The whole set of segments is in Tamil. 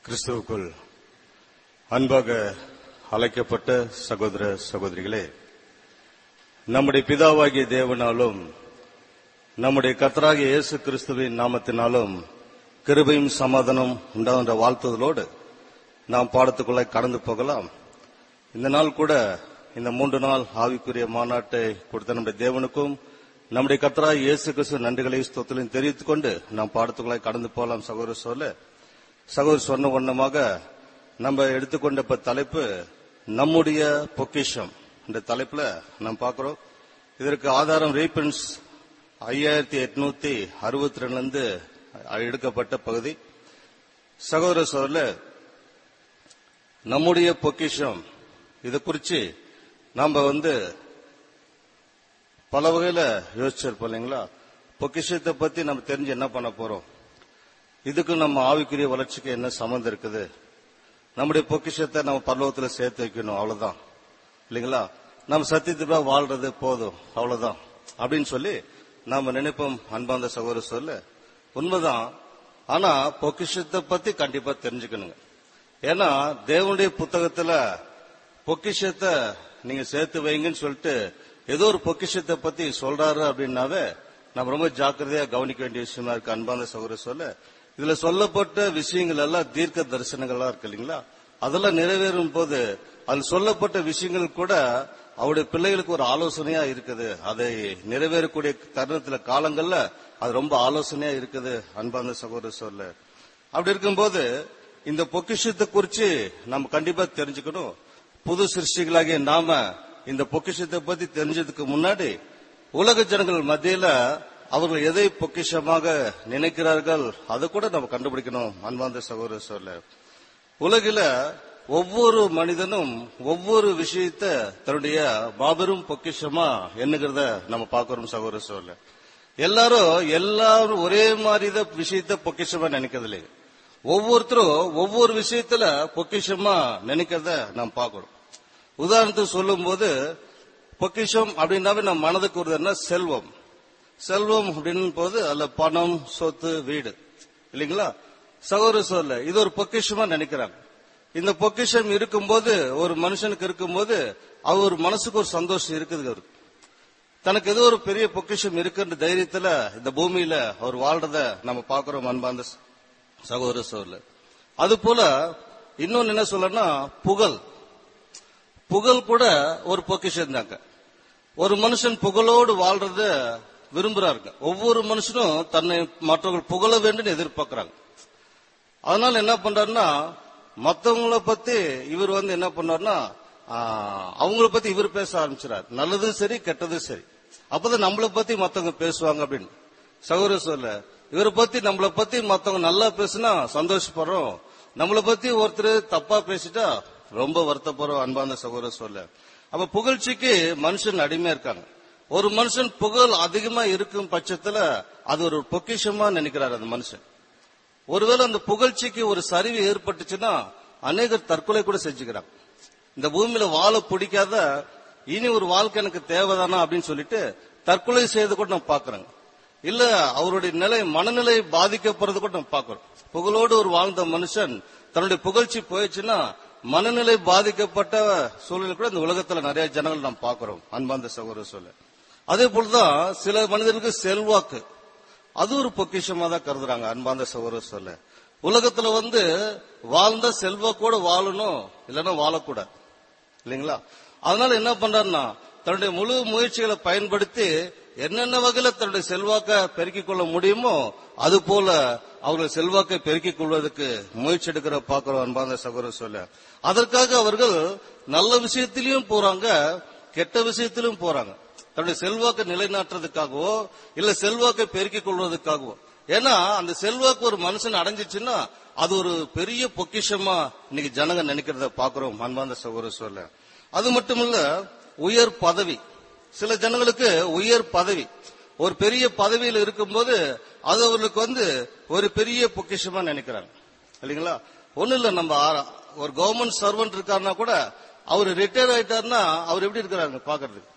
கிறிஸ்துவுக்குள் அன்பாக அழைக்கப்பட்ட சகோதர சகோதரிகளே நம்முடைய பிதாவாகிய தேவனாலும் நம்முடைய கர்த்தராகிய இயேசு கிறிஸ்துவின் நாமத்தினாலும் கிருபையும் சமாதானம் உண்டாகின்ற வாழ்த்துதலோடு நாம் பாடத்துக்குள்ளே கடந்து போகலாம் இந்த நாள் கூட இந்த மூன்று நாள் ஆவிக்குரிய மாநாட்டை கொடுத்த நம்முடைய தேவனுக்கும் நம்முடைய கர்த்தராகிய இயேசு கிறிஸ்து நன்றிகளை ஸ்தோத்திரம் தெரிவித்துக் கொண்டு நாம் பாடத்துக்குள்ளே கடந்து போகலாம் சகோதர சொல்ல சகோதரர் சொன்ன வண்ணமாக நம்ம எடுத்துக்கொண்ட இப்ப தலைப்பு நம்முடைய பொக்கிஷம் என்ற தலைப்புல நாம் பார்க்கிறோம் இதற்கு ஆதாரம் ரீபிரின்ஸ் ஐயாயிரத்தி எட்நூத்தி அறுபத்தி ரெண்டுல இருந்து எடுக்கப்பட்ட பகுதி சகோதர சோதரில் நம்முடைய பொக்கிஷம் இதை குறிச்சு நாம வந்து பல வகையில யோசிச்சிருப்போம் இல்லைங்களா பொக்கிஷத்தை பத்தி நம்ம தெரிஞ்சு என்ன பண்ண போறோம் இதுக்கு நம்ம ஆவிக்குரிய வளர்ச்சிக்கு என்ன சம்மந்தம் இருக்குது நம்முடைய பொக்கிஷத்தை நம்ம பரலோகத்துல சேர்த்து வைக்கணும் அவ்வளவுதான் இல்லைங்களா நம்ம சத்தியத்துப்பா வாழ்றது போதும் அவ்வளவுதான் அப்படின்னு சொல்லி நாம நினைப்போம் அன்பாந்த சகோதர சொல்ல உண்மைதான் ஆனா பொக்கிஷத்தை பத்தி கண்டிப்பா தெரிஞ்சுக்கணுங்க ஏன்னா தேவனுடைய புத்தகத்துல பொக்கிஷத்தை நீங்க சேர்த்து வைங்கன்னு சொல்லிட்டு ஏதோ ஒரு பொக்கிஷத்தை பத்தி சொல்றாரு அப்படின்னாவே நம்ம ரொம்ப ஜாக்கிரதையா கவனிக்க வேண்டிய விஷயமா இருக்கு அன்பாந்த சகோதர சொல்ல இதுல சொல்லப்பட்ட விஷயங்கள் எல்லாம் தீர்க்க தரிசனங்களா இருக்கு இல்லைங்களா அதெல்லாம் நிறைவேறும் போது அதில் சொல்லப்பட்ட விஷயங்கள் கூட அவருடைய பிள்ளைகளுக்கு ஒரு ஆலோசனையா இருக்குது அதை நிறைவேறக்கூடிய தருணத்துல காலங்கள்ல அது ரொம்ப ஆலோசனையா இருக்குது அன்பாந்த சகோதர சொல்ல அப்படி இருக்கும்போது இந்த பொக்கிஷத்தை குறிச்சு நம்ம கண்டிப்பா தெரிஞ்சுக்கணும் புது சிருஷ்டிகளாகிய நாம இந்த பொக்கிஷத்தை பத்தி தெரிஞ்சதுக்கு முன்னாடி உலக ஜனங்கள் மத்தியில அவர்கள் எதை பொக்கிஷமாக நினைக்கிறார்கள் அதை கூட நம்ம கண்டுபிடிக்கணும் அன்பாந்த சகோதர சொல்ல உலகில ஒவ்வொரு மனிதனும் ஒவ்வொரு விஷயத்த தன்னுடைய மாபெரும் பொக்கிஷமா எண்ணுகிறத நம்ம பார்க்கிறோம் சகோதர சொல்ல எல்லாரும் எல்லாரும் ஒரே மாதிரி விஷயத்த பொக்கிஷமா நினைக்கிறது இல்லைங்க ஒவ்வொருத்தரும் ஒவ்வொரு விஷயத்துல பொக்கிஷமா நினைக்கிறத நாம் பார்க்கணும் உதாரணத்துக்கு சொல்லும் போது பொக்கிஷம் அப்படின்னாவே நம்ம மனதுக்கு வருதுன்னா செல்வம் செல்வம் அப்படின்னு போது அதுல பணம் சொத்து வீடு இல்லைங்களா சகோதர சொல்ல இது ஒரு பொக்கிஷமா நினைக்கிறாங்க இந்த பொக்கிஷம் இருக்கும்போது ஒரு மனுஷனுக்கு இருக்கும்போது அவர் மனசுக்கு ஒரு சந்தோஷம் இருக்குது அவருக்கு தனக்கு ஏதோ ஒரு பெரிய பொக்கிஷம் இருக்குன்ற தைரியத்துல இந்த பூமியில அவர் வாழ்றத நம்ம பாக்குறோம் அன்பாந்த சகோதர சோர்ல அது போல இன்னொன்னு என்ன சொல்லனா புகழ் புகழ் கூட ஒரு பொக்கிஷம் தாங்க ஒரு மனுஷன் புகழோடு வாழ்றத விரும்புறாருங்க ஒவ்வொரு மனுஷனும் தன்னை மற்றவர்கள் புகழ வேண்டும் எதிர்பார்க்கிறாங்க அதனால என்ன பண்றாருன்னா மத்தவங்கள பத்தி இவர் வந்து என்ன பண்ணாருன்னா அவங்கள பத்தி இவர் பேச ஆரம்பிச்சார் நல்லதும் சரி கெட்டதும் சரி அப்பதான் நம்மளை பத்தி மத்தவங்க பேசுவாங்க அப்படின்னு சகோதர சொல்ல இவரை பத்தி நம்மளை பத்தி மத்தவங்க நல்லா பேசுனா சந்தோஷப்படுறோம் நம்மளை பத்தி ஒருத்தர் தப்பா பேசிட்டா ரொம்ப வருத்தப்படுறோம் அன்பாந்த சகோதர சொல்ல அப்ப புகழ்ச்சிக்கு மனுஷன் அடிமையா இருக்காங்க ஒரு மனுஷன் புகழ் அதிகமா இருக்கும் பட்சத்துல அது ஒரு பொக்கிஷமா நினைக்கிறார் அந்த மனுஷன் ஒருவேளை அந்த புகழ்ச்சிக்கு ஒரு சரிவு ஏற்பட்டுச்சுன்னா அநேகர் தற்கொலை கூட செஞ்சுக்கிறாங்க இந்த பூமியில வாழ பிடிக்காத இனி ஒரு வாழ்க்கை எனக்கு தேவைதானா அப்படின்னு சொல்லிட்டு தற்கொலை செய்யறது கூட நம்ம பாக்குறோங்க இல்ல அவருடைய நிலை மனநிலை பாதிக்கப்படுறது கூட நம்ம பாக்குறோம் புகழோடு ஒரு வாழ்ந்த மனுஷன் தன்னுடைய புகழ்ச்சி போயிடுச்சுன்னா மனநிலை பாதிக்கப்பட்ட சூழல் கூட இந்த உலகத்துல நிறைய ஜனங்கள் நாம் பாக்குறோம் அன்பாந்த சகோதர சொல்ல அதே போலதான் சில மனிதர்களுக்கு செல்வாக்கு அது ஒரு பொக்கிஷமா தான் கருதுறாங்க அன்பாந்த சகோதர சொல்ல உலகத்துல வந்து வாழ்ந்த செல்வாக்கோட வாழணும் இல்லைன்னா வாழக்கூடாது இல்லைங்களா அதனால என்ன பண்றாருன்னா தன்னுடைய முழு முயற்சிகளை பயன்படுத்தி என்னென்ன வகையில தன்னுடைய செல்வாக்க பெருக்கிக் கொள்ள முடியுமோ அது போல அவர்கள் செல்வாக்கை பெருக்கிக் கொள்வதற்கு முயற்சி எடுக்கிற பாக்குறோம் அன்பாந்த சகோதர சொல்ல அதற்காக அவர்கள் நல்ல விஷயத்திலையும் போறாங்க கெட்ட விஷயத்திலும் போறாங்க தன்னுடைய செல்வாக்கை நிலைநாட்டுறதுக்காகவோ இல்ல செல்வாக்கை பெருக்கிக் கொள்வதற்காகவோ ஏன்னா அந்த செல்வாக்கு ஒரு மனுஷன் அடைஞ்சிச்சுன்னா அது ஒரு பெரிய பொக்கிஷமா இன்னைக்கு ஜனங்க நினைக்கிறத பாக்குறோம் அன்பாந்த சகோதர சொல்ல அது மட்டும் இல்ல உயர் பதவி சில ஜனங்களுக்கு உயர் பதவி ஒரு பெரிய பதவியில் இருக்கும்போது அது அவர்களுக்கு வந்து ஒரு பெரிய பொக்கிஷமா நினைக்கிறாங்க இல்லைங்களா ஒண்ணு இல்ல நம்ம ஒரு கவர்மெண்ட் சர்வெண்ட் இருக்காருன்னா கூட அவர் ரிட்டையர் ஆயிட்டாருன்னா அவர் எப்படி இருக்கிறாங்க பாக்குறதுக்கு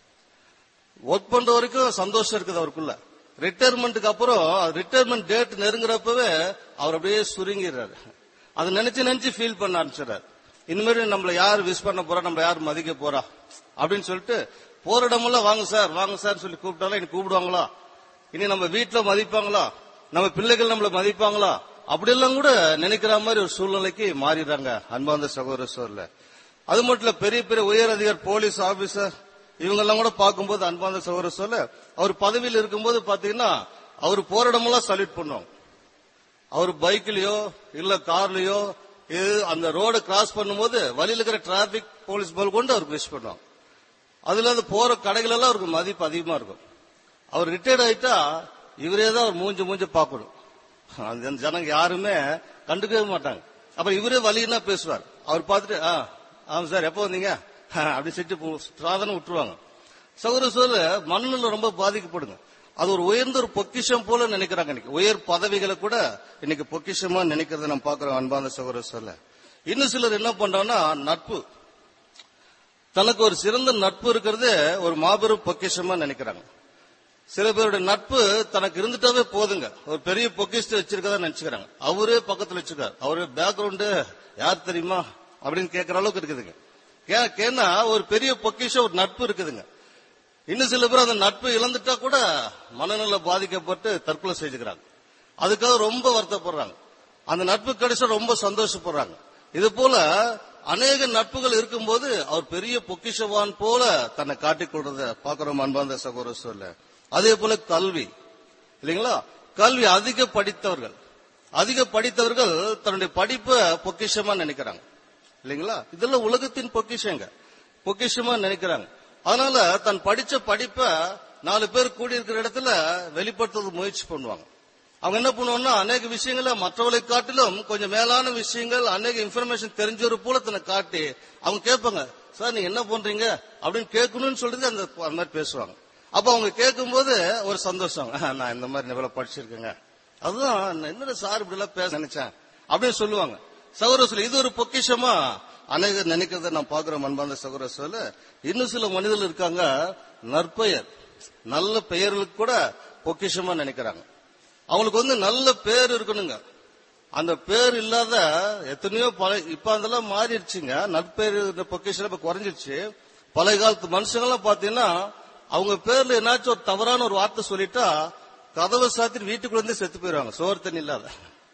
ஒர்க் பண்ற வரைக்கும் சந்தோஷம் இருக்குது அவருக்குள்ள ரிட்டையர்மெண்ட்டுக்கு அப்புறம் ரிட்டையர்மெண்ட் டேட் நெருங்குறப்பவே அவர் அப்படியே சுருங்கிடுறாரு அதை நினைச்சு நினைச்சு ஃபீல் பண்ண ஆரம்பிச்சிடறாரு இனிமேல் நம்மள யார் விஷ் பண்ண போறா நம்ம யார் மதிக்க போறா அப்படின்னு சொல்லிட்டு போற இடமெல்லாம் வாங்க சார் வாங்க சார் சொல்லி கூப்பிட்டாலும் இனி கூப்பிடுவாங்களா இனி நம்ம வீட்டுல மதிப்பாங்களா நம்ம பிள்ளைகள் நம்மள மதிப்பாங்களா அப்படியெல்லாம் கூட நினைக்கிற மாதிரி ஒரு சூழ்நிலைக்கு மாறிடுறாங்க அன்பாந்த சகோதர சோர்ல அது மட்டும் இல்ல பெரிய பெரிய உயர் அதிகாரி போலீஸ் ஆபீசர் இவங்கெல்லாம் கூட பார்க்கும்போது அன்பாந்த சகோதர சொல்ல அவர் பதவியில் இருக்கும்போது பாத்தீங்கன்னா அவர் போற இடமெல்லாம் சல்யூட் பண்ணுவாங்க அவர் பைக்லயோ இல்ல கார்லயோ இது அந்த ரோட கிராஸ் பண்ணும்போது வழியில இருக்கிற டிராபிக் போலீஸ் போல் கொண்டு அவருக்கு விஷ் பண்ணுவாங்க அதுல அந்த போற கடைகள் எல்லாம் அவருக்கு மதிப்பு அதிகமா இருக்கும் அவர் ரிட்டையர்ட் ஆயிட்டா இவரே தான் அவர் மூஞ்சி மூஞ்சி பார்க்கணும் அந்த ஜனங்க யாருமே கண்டுக்கவே மாட்டாங்க அப்புறம் இவரே வழின்னா பேசுவார் அவர் பார்த்துட்டு ஆ ஆமா சார் எப்போ வந்தீங்க அப்படி சிட்டு சாதனை விட்டுருவாங்க சௌர சோழ மண்ணுல ரொம்ப பாதிக்கப்படுங்க அது ஒரு உயர்ந்த ஒரு பொக்கிஷம் போல நினைக்கிறாங்க இன்னைக்கு உயர் பதவிகளை கூட இன்னைக்கு பொக்கிஷமா நினைக்கிறத நம்ம பாக்குறோம் அன்பான சகோதர சொல்ல இன்னும் சிலர் என்ன பண்றாங்கன்னா நட்பு தனக்கு ஒரு சிறந்த நட்பு இருக்கிறது ஒரு மாபெரும் பொக்கிஷமா நினைக்கிறாங்க சில பேருடைய நட்பு தனக்கு இருந்துட்டாவே போதுங்க ஒரு பெரிய பொக்கிஷத்தை வச்சிருக்கதா நினைச்சுக்கிறாங்க அவரே பக்கத்துல வச்சிருக்காரு அவரு பேக்ரவுண்டு யார் தெரியுமா அப்படின்னு கேட்கற அளவுக்கு இருக்குதுங்க ஏன் கேன்னா ஒரு பெரிய பொக்கிஷம் ஒரு நட்பு இருக்குதுங்க இன்னும் சில பேர் அந்த நட்பு இழந்துட்டா கூட மனநல பாதிக்கப்பட்டு தற்கொலை செஞ்சுக்கிறாங்க அதுக்காக ரொம்ப வருத்தப்படுறாங்க அந்த நட்பு கிடைச்சா ரொம்ப சந்தோஷப்படுறாங்க இது போல அநேக நட்புகள் இருக்கும்போது அவர் பெரிய பொக்கிஷவான் போல தன்னை காட்டிக் கொள்றத பாக்குறோம் அன்பாந்த சகோதர சொல்ல அதே போல கல்வி இல்லைங்களா கல்வி அதிக படித்தவர்கள் அதிக படித்தவர்கள் தன்னுடைய படிப்பை பொக்கிஷமா நினைக்கிறாங்க இல்லைங்களா இதெல்லாம் உலகத்தின் பொக்கிஷங்க பொக்கிஷமா நினைக்கிறாங்க அதனால தன் படிச்ச படிப்பை நாலு பேர் கூடி இருக்கிற இடத்துல வெளிப்படுத்துறது முயற்சி பண்ணுவாங்க அவங்க என்ன பண்ணுவாங்கன்னா அநேக விஷயங்களை மற்றவர்களை காட்டிலும் கொஞ்சம் மேலான விஷயங்கள் அநேக இன்ஃபர்மேஷன் தெரிஞ்சவர் போல தன்னை காட்டி அவங்க கேட்பாங்க சார் நீங்க என்ன பண்றீங்க அப்படின்னு கேட்கணும்னு சொல்றது அந்த அந்த மாதிரி பேசுவாங்க அப்ப அவங்க கேட்கும்போது ஒரு சந்தோஷம் நான் இந்த மாதிரி இவ்வளவு படிச்சிருக்கேங்க அதுதான் நான் என்னடா சார் இப்படி எல்லாம் பேச நினைச்சேன் அப்படின்னு சொல்லுவாங்க சகோதர சொல்ல இது ஒரு பொக்கிஷமா அநேகர் நினைக்கிறத நான் பாக்குறோம் அன்பாந்த சகோதர சொல்ல இன்னும் சில மனிதர்கள் இருக்காங்க நற்பெயர் நல்ல பெயர்களுக்கு கூட பொக்கிஷமா நினைக்கிறாங்க அவங்களுக்கு வந்து நல்ல பேர் இருக்கணுங்க அந்த பேர் இல்லாத எத்தனையோ பழைய இப்ப அதெல்லாம் மாறிடுச்சுங்க நற்பேர் பொக்கிஷன் இப்ப குறைஞ்சிருச்சு பழைய காலத்து மனுஷங்கெல்லாம் பாத்தீங்கன்னா அவங்க பேர்ல என்னாச்சும் ஒரு தவறான ஒரு வார்த்தை சொல்லிட்டா கதவை சாத்திட்டு வீட்டுக்குள்ள இருந்து செத்து போயிருவாங்க சோறு தண்ணி இல்லாத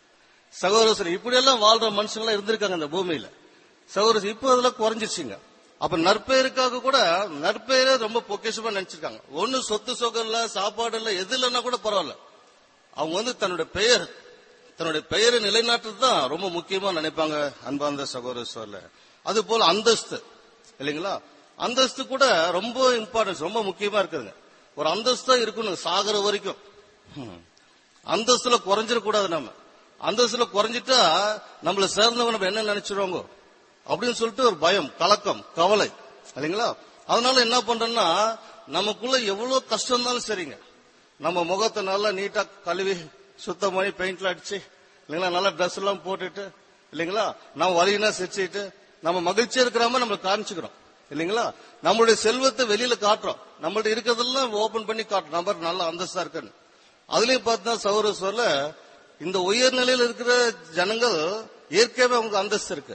சகோதரர் இப்படி எல்லாம் வாழ்ற மனுஷங்களாம் இருந்திருக்காங்க இந்த பூமியில சகோதரர் இப்போ அதெல்லாம் குறைஞ்சிருச்சுங்க அப்ப நற்பெயருக்காக கூட நற்பெயரே ரொம்ப பொக்கிஷமா நினைச்சிருக்காங்க ஒண்ணு சொத்து சொகம் இல்ல சாப்பாடு இல்ல எது இல்லைன்னா கூட பரவாயில்ல அவங்க வந்து தன்னுடைய பெயர் தன்னுடைய பெயரை நிலைநாட்டுறது தான் ரொம்ப முக்கியமா நினைப்பாங்க அன்பார்ந்த சகோதர சொல்ல அது போல அந்தஸ்து இல்லைங்களா அந்தஸ்து கூட ரொம்ப இம்பார்ட்டன்ஸ் ரொம்ப முக்கியமா இருக்குதுங்க ஒரு அந்தஸ்தா இருக்கணும் சாகர வரைக்கும் ஹம். அந்தஸ்துல குறைஞ்சிடக்கூடாது நம்ம அந்தஸ்துல குறைஞ்சிட்டா நம்மள சேர்ந்தவங்க நம்ம என்ன நினைச்சிருவாங்க அப்படின்னு சொல்லிட்டு ஒரு பயம் கலக்கம் கவலை இல்லைங்களா அதனால என்ன பண்றோம்னா நமக்குள்ள எவ்வளவு கஷ்டம் இருந்தாலும் சரிங்க நம்ம முகத்தை நல்லா நீட்டா கழுவி சுத்தம் பண்ணி பெயிண்ட்ல அடிச்சு இல்லைங்களா நல்லா ட்ரெஸ் எல்லாம் போட்டுட்டு இல்லைங்களா நம்ம வலினா சிரிச்சுட்டு நம்ம மகிழ்ச்சியா இருக்கிற மாதிரி நம்ம காமிச்சுக்கிறோம் இல்லைங்களா நம்மளுடைய செல்வத்தை வெளியில காட்டுறோம் நம்மள்ட்ட இருக்கிறதெல்லாம் ஓபன் பண்ணி காட்டுறோம் நம்பர் நல்ல அந்தஸ்தா இருக்குன்னு அதுலயும் பார்த்தா சௌர சொல்ல இந்த உயர்நிலையில் இருக்கிற ஜனங்கள் இயற்கையாவே அவங்க அந்தஸ்து இருக்கு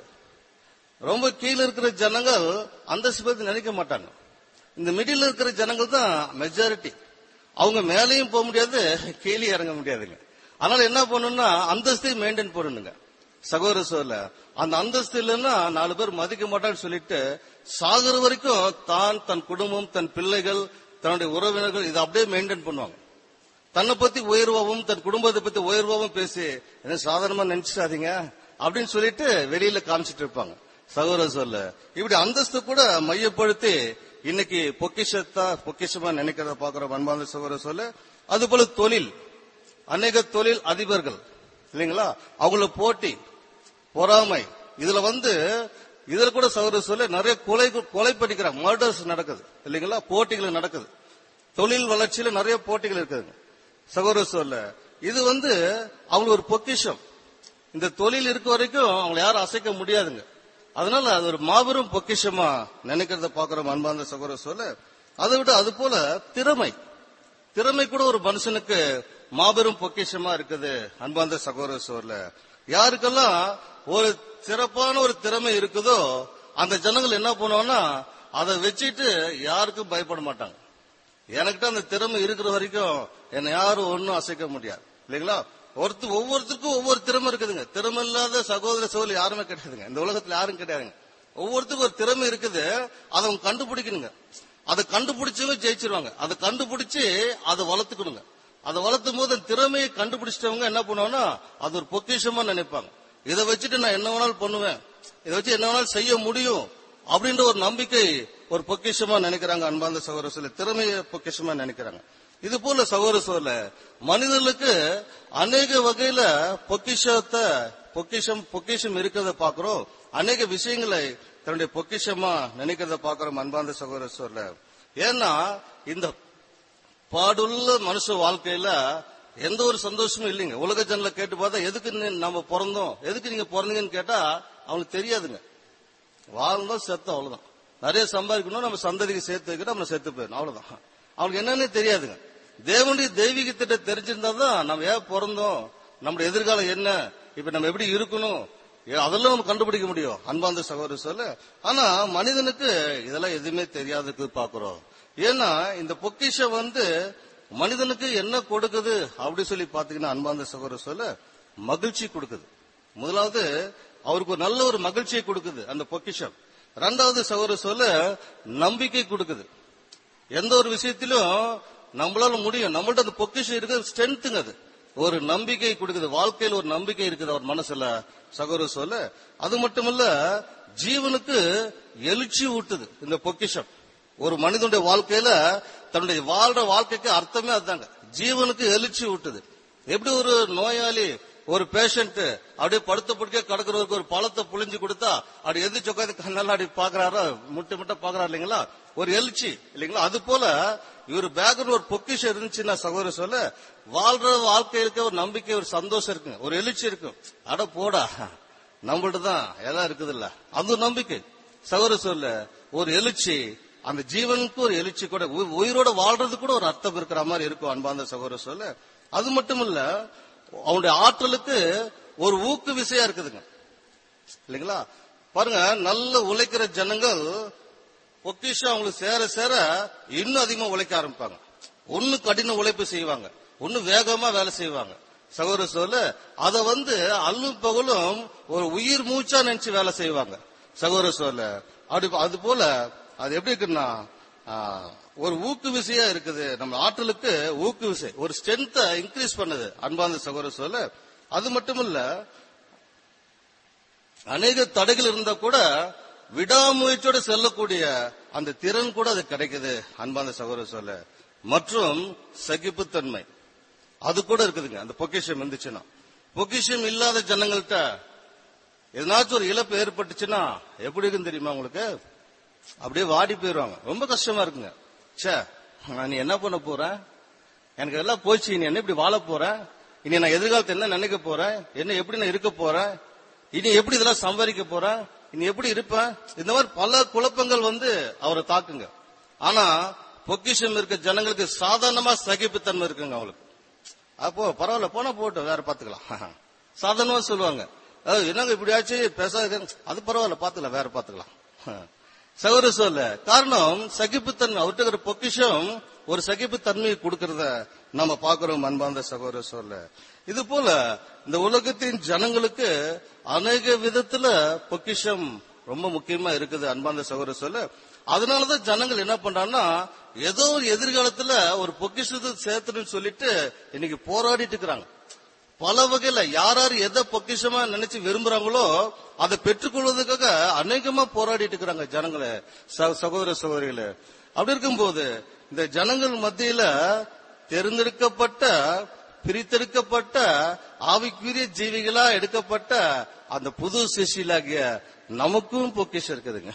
ரொம்ப கீழே இருக்கிற ஜனங்கள் அந்தஸ்து பத்தி நினைக்க மாட்டாங்க இந்த மிடில் இருக்கிற ஜனங்கள் தான் மெஜாரிட்டி அவங்க மேலேயும் போக முடியாது கீழே இறங்க முடியாதுங்க அதனால என்ன பண்ணணும்னா அந்தஸ்தையும் மெயின்டைன் பண்ணணுங்க சகோதர சோர்ல அந்த அந்தஸ்து இல்லைன்னா நாலு பேர் மதிக்க மாட்டான்னு சொல்லிட்டு சாகுற வரைக்கும் தான் தன் குடும்பம் தன் பிள்ளைகள் தன்னுடைய உறவினர்கள் இதை அப்படியே மெயின்டைன் பண்ணுவாங்க தன்னை பத்தி உயர்வாவும் தன் குடும்பத்தை பத்தி உயர்வாவும் பேசி என்ன சாதாரணமா நினைச்சிடாதீங்க அப்படின்னு சொல்லிட்டு வெளியில காமிச்சிட்டு இருப்பாங்க சகோதர சொல்ல இப்படி அந்தஸ்து கூட மையப்படுத்தி இன்னைக்கு பொக்கிஷத்தா பொக்கிஷமா நினைக்கிறத பாக்குற அன்பார்ந்த சகோதர சொல்ல அது போல தொழில் அநேக தொழில் அதிபர்கள் இல்லைங்களா அவங்கள போட்டி பொறாமை இதுல வந்து இதுல கூட சகோதர சொல்ல நிறைய கொலை கொலை பண்ணிக்கிறாங்க மர்டர்ஸ் நடக்குது இல்லைங்களா போட்டிகள் நடக்குது தொழில் வளர்ச்சியில நிறைய போட்டிகள் இருக்குதுங்க சகோதர சொல்ல இது வந்து அவங்களுக்கு ஒரு பொக்கிஷம் இந்த தொழில் இருக்க வரைக்கும் அவங்களை யாரும் அசைக்க முடியாதுங்க அதனால அது ஒரு மாபெரும் பொக்கிஷமா நினைக்கிறத பாக்குறோம் அன்பார்ந்த சகோதர சொல்ல அதை விட அது போல திறமை திறமை கூட ஒரு மனுஷனுக்கு மாபெரும் பொக்கிஷமா இருக்குது அன்பார்ந்த சகோதர சொல்ல யாருக்கெல்லாம் ஒரு சிறப்பான ஒரு திறமை இருக்குதோ அந்த ஜனங்கள் என்ன பண்ணுவாங்கன்னா அதை வச்சுட்டு யாருக்கும் பயப்பட மாட்டாங்க எனக்கிட்ட அந்த திறமை இருக்கிற வரைக்கும் என்னை யாரும் ஒன்னும் அசைக்க முடியாது இல்லைங்களா ஒருத்தர் ஒவ்வொருத்தருக்கும் ஒவ்வொரு திறமை இருக்குதுங்க திறமை இல்லாத சகோதர சகோதரி யாருமே கிடையாதுங்க இந்த உலகத்துல யாரும் கிடையாதுங்க ஒவ்வொருத்தருக்கும் ஒரு திறமை இருக்குது அதை அவங்க கண்டுபிடிக்கணுங்க அதை கண்டுபிடிச்சவங்க ஜெயிச்சிருவாங்க அதை கண்டுபிடிச்சு அதை வளர்த்துக்கணுங்க அதை வளர்த்தும் போது அந்த திறமையை கண்டுபிடிச்சிட்டவங்க என்ன பண்ணுவாங்கன்னா அது ஒரு பொக்கிஷமா நினைப்பாங்க இதை வச்சுட்டு நான் என்ன வேணாலும் பண்ணுவேன் இதை வச்சு என்ன வேணாலும் செய்ய முடியும் அப்படின்ற ஒரு நம்பிக்கை ஒரு பொக்கிஷமா நினைக்கிறாங்க அன்பார்ந்த சகோதர சொல்ல திறமையை பொக்கிஷமா நினைக்கிறாங்க இது போல சகோதர சொல்ல மனிதர்களுக்கு அநேக வகையில பொக்கிஷத்தை பொக்கிஷம் பொக்கிஷம் இருக்கிறத பாக்குறோம் அநேக விஷயங்களை தன்னுடைய பொக்கிஷமா நினைக்கிறத பாக்குறோம் அன்பார்ந்த சகோதர சொல்ல ஏன்னா இந்த பாடுள்ள மனுஷ வாழ்க்கையில எந்த ஒரு சந்தோஷமும் இல்லைங்க உலக ஜனல கேட்டு பார்த்தா எதுக்கு நீ- நம்ம பிறந்தோம் எதுக்கு நீங்க பிறந்தீங்கன்னு கேட்டா அவனுக்கு தெரியாதுங்க வாழ்ந்தோம் செத்தோம் அவ்வளவுதான் நிறைய சம்பாதிக்கணும் நம்ம சந்ததிக்கு சேர்த்து வைக்கணும் நம்ம செத்து போயிடணும் அவ்வளவுதான் அவனுக்கு என்னன்னு தெரியாதுங்க தேவனுடைய தெய்வீக திட்டம் தெரிஞ்சிருந்தா தான் நம்ம ஏன் பிறந்தோம் நம்முடைய எதிர்காலம் என்ன இப்ப நம்ம எப்படி இருக்கணும் ஏ, அதெல்லாம் நம்ம கண்டுபிடிக்க முடியும் அன்பாந்த சகோதர சொல்ல ஆனா மனிதனுக்கு இதெல்லாம் எதுவுமே தெரியாததுக்கு பாக்குறோம் ஏன்னா இந்த பொக்கிஷம் வந்து மனிதனுக்கு என்ன கொடுக்குது அப்படி சொல்லி பாத்தீங்கன்னா அன்பாந்த சகோதர சொல்ல மகிழ்ச்சி கொடுக்குது முதலாவது அவருக்கு ஒரு நல்ல ஒரு மகிழ்ச்சியை கொடுக்குது அந்த பொக்கிஷம் ரெண்டாவது சகோதர சொல்ல நம்பிக்கை கொடுக்குது எந்த ஒரு விஷயத்திலும் நம்மளால முடியும் நம்மள்ட்ட அந்த பொக்கிஷம் இருக்குது ஸ்ட்ரென்த்துங்க அது ஒரு நம்பிக்கை கொடுக்குது வாழ்க்கையில் ஒரு நம்பிக்கை இருக்குது அவர் மனசுல சகோதர சொல்ல அது மட்டுமல்ல ஜீவனுக்கு எழுச்சி ஊட்டுது இந்த பொக்கிஷம் ஒரு மனிதனுடைய வாழ்க்கையில தன்னுடைய வாழ்ற வாழ்க்கைக்கு அர்த்தமே அதுதாங்க ஜீவனுக்கு எழுச்சி ஊட்டுது எப்படி ஒரு நோயாளி ஒரு பேஷண்ட் அப்படியே படுத்த படுக்க கிடக்கிறவருக்கு ஒரு பழத்தை புளிஞ்சு கொடுத்தா அப்படி எந்திரிச்சு உட்காந்து கண்ணெல்லாம் அப்படி பாக்குறாரோ முட்டை முட்டை பாக்குறாரு இல்லைங்களா ஒரு எழுச்சி இல்லைங்களா அது போல இவர் பேக்ரவுண்ட் ஒரு பொக்கிஷம் இருந்துச்சுன்னா சகோதர சொல்ல வாழ்ற வாழ்க்கைக்கு ஒரு நம்பிக்கை ஒரு சந்தோஷம் இருக்குங்க ஒரு எழுச்சி இருக்கும் அட போடா நம்மள்ட்ட தான் எல்லாம் இருக்குது இல்ல அது நம்பிக்கை சகோதர சொல்ல ஒரு எழுச்சி அந்த ஜீவனுக்கு ஒரு எழுச்சி கூட உ- உயிரோட வாழ்றது கூட ஒரு அர்த்தம் இருக்கிற மாதிரி இருக்கும் அன்பார்ந்த சகோதர சொல்ல அது மட்டும் இல்ல அவனுடைய ஆற்றலுக்கு ஒரு ஊக்கு விசையா இருக்குதுங்க இல்லைங்களா பாருங்க நல்ல உழைக்கிற ஜனங்கள் பொக்கிஷம் அவங்களுக்கு சேர சேர இன்னும் அதிகமா உழைக்க ஆரம்பிப்பாங்க ஒண்ணு கடின உழைப்பு செய்வாங்க ஒண்ணு வேகமா வேலை செய்வாங்க சகோதர சொல்ல அத வந்து அல்லும் பகலும் ஒரு உயிர் மூச்சா நினைச்சு வேலை செய்வாங்க சகோதர சொல்ல அப்படி அது போல அது எப்படி இருக்குன்னா ஆ, ஒரு ஊக்கு விசையா இருக்குது நம்ம ஆற்றலுக்கு ஊக்கு விசை ஒரு ஸ்ட்ரென்த்தை இன்க்ரீஸ் பண்ணுது அன்பார்ந்த சகோதர சொல்ல அது மட்டும் இல்ல அநேக தடைகள் இருந்தா கூட விடாமுயற்சியோட செல்லக்கூடிய அந்த திறன் கூட அது கிடைக்குது அன்பான சகோதர சொல்ல மற்றும் சகிப்புத்தன்மை அது கூட இருக்குதுங்க அந்த பொக்கிஷம் இருந்துச்சுன்னா பொக்கிஷம் இல்லாத ஜனங்கள்ட்ட எதனாச்சும் ஒரு இழப்பு ஏற்பட்டுச்சுன்னா எப்படி இருக்குன்னு தெரியுமா உங்களுக்கு அப்படியே வாடி போயிருவாங்க ரொம்ப கஷ்டமா இருக்குங்க ச்சே நான் நீ என்ன பண்ண போறேன் எனக்கு எல்லாம் போச்சு நீ என்ன இப்படி வாழ போறேன் இனி நான் எதிர்காலத்தை என்ன நினைக்க போறேன் என்ன எப்படி நான் இருக்க போறேன் இனி எப்படி இதெல்லாம் சம்பாதிக்க போறேன் இனி எப்படி இருப்பேன் இந்த மாதிரி பல குழப்பங்கள் வந்து அவரை தாக்குங்க ஆனா பொக்கிஷம் இருக்க ஜனங்களுக்கு சாதாரணமா சகிப்புத்தன்மை இருக்குங்க அவங்களுக்கு அப்போ பரவாயில்ல போனா போட்டோம் வேற பாத்துக்கலாம் சாதாரணமா சொல்லுவாங்க அஹ், என்னங்க இப்படி ஆச்சு பேசாத அது பரவாயில்ல பாத்துக்கலாம் வேற பாத்துக்கலாம் சகோதர சொல்ல காரணம் சகிப்புத்தன்மை அவர்கிட்ட இருக்கிற பொக்கிஷம் ஒரு சகிப்புத்தன்மையை கொடுக்கறத நம்ம பாக்குறோம் அன்பார்ந்த சகோதர சொல்ல இது போல இந்த உலகத்தின் ஜனங்களுக்கு அநேக விதத்துல பொக்கிஷம் ரொம்ப முக்கியமா இருக்குது அன்பார்ந்த சகோதர சொல்ல அதனாலதான் ஜனங்கள் என்ன பண்றாங்கன்னா ஏதோ ஒரு எதிர்காலத்துல ஒரு பொக்கிஷத்தை சேர்த்துன்னு சொல்லிட்டு இன்னைக்கு போராடிட்டு இருக்கிறாங்க பல வகையில யார் யார் எதை பொக்கிஷமா நினைச்சு விரும்புறாங்களோ அதை பெற்றுக்கொள்வதற்காக அநேகமா போராடிட்டு இருக்கிறாங்க ஜனங்களே ச- சகோதர சகோதரிகளே அப்படி இருக்கும்போது இந்த ஜனங்கள் மத்தியில தேர்ந்தெடுக்கப்பட்ட பிரித்தெடுக்கப்பட்ட ஆவிக்குரிய ஜீவிகளா எடுக்கப்பட்ட அந்த புது சிஷிலாகிய நமக்கும் பொக்கிஷம் இருக்குதுங்க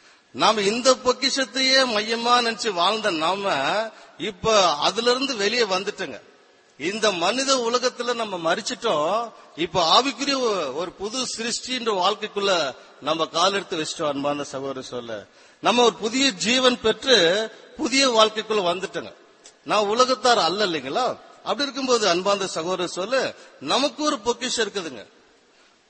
நாம இந்த பொக்கிஷத்தையே மையமா நினைச்சு வாழ்ந்த நாம இப்ப அதுல இருந்து வெளியே வந்துட்டோங்க இந்த மனித உலகத்துல நம்ம மறிச்சிட்டோம் இப்ப ஆவிக்குரிய ஒ- ஒரு புது சிருஷ்டின்ற வாழ்க்கைக்குள்ள நம்ம கால் எடுத்து வச்சிட்டோம் அன்பான சகோதர சொல்ல நம்ம ஒரு புதிய ஜீவன் பெற்று புதிய வாழ்க்கைக்குள்ள வந்துட்டோங்க நான் உலகத்தார் அல்ல இல்லைங்களா அப்படி இருக்கும்போது அன்பாந்த சகோதர சொல்ல நமக்கு ஒரு பொக்கிஷம் இருக்குதுங்க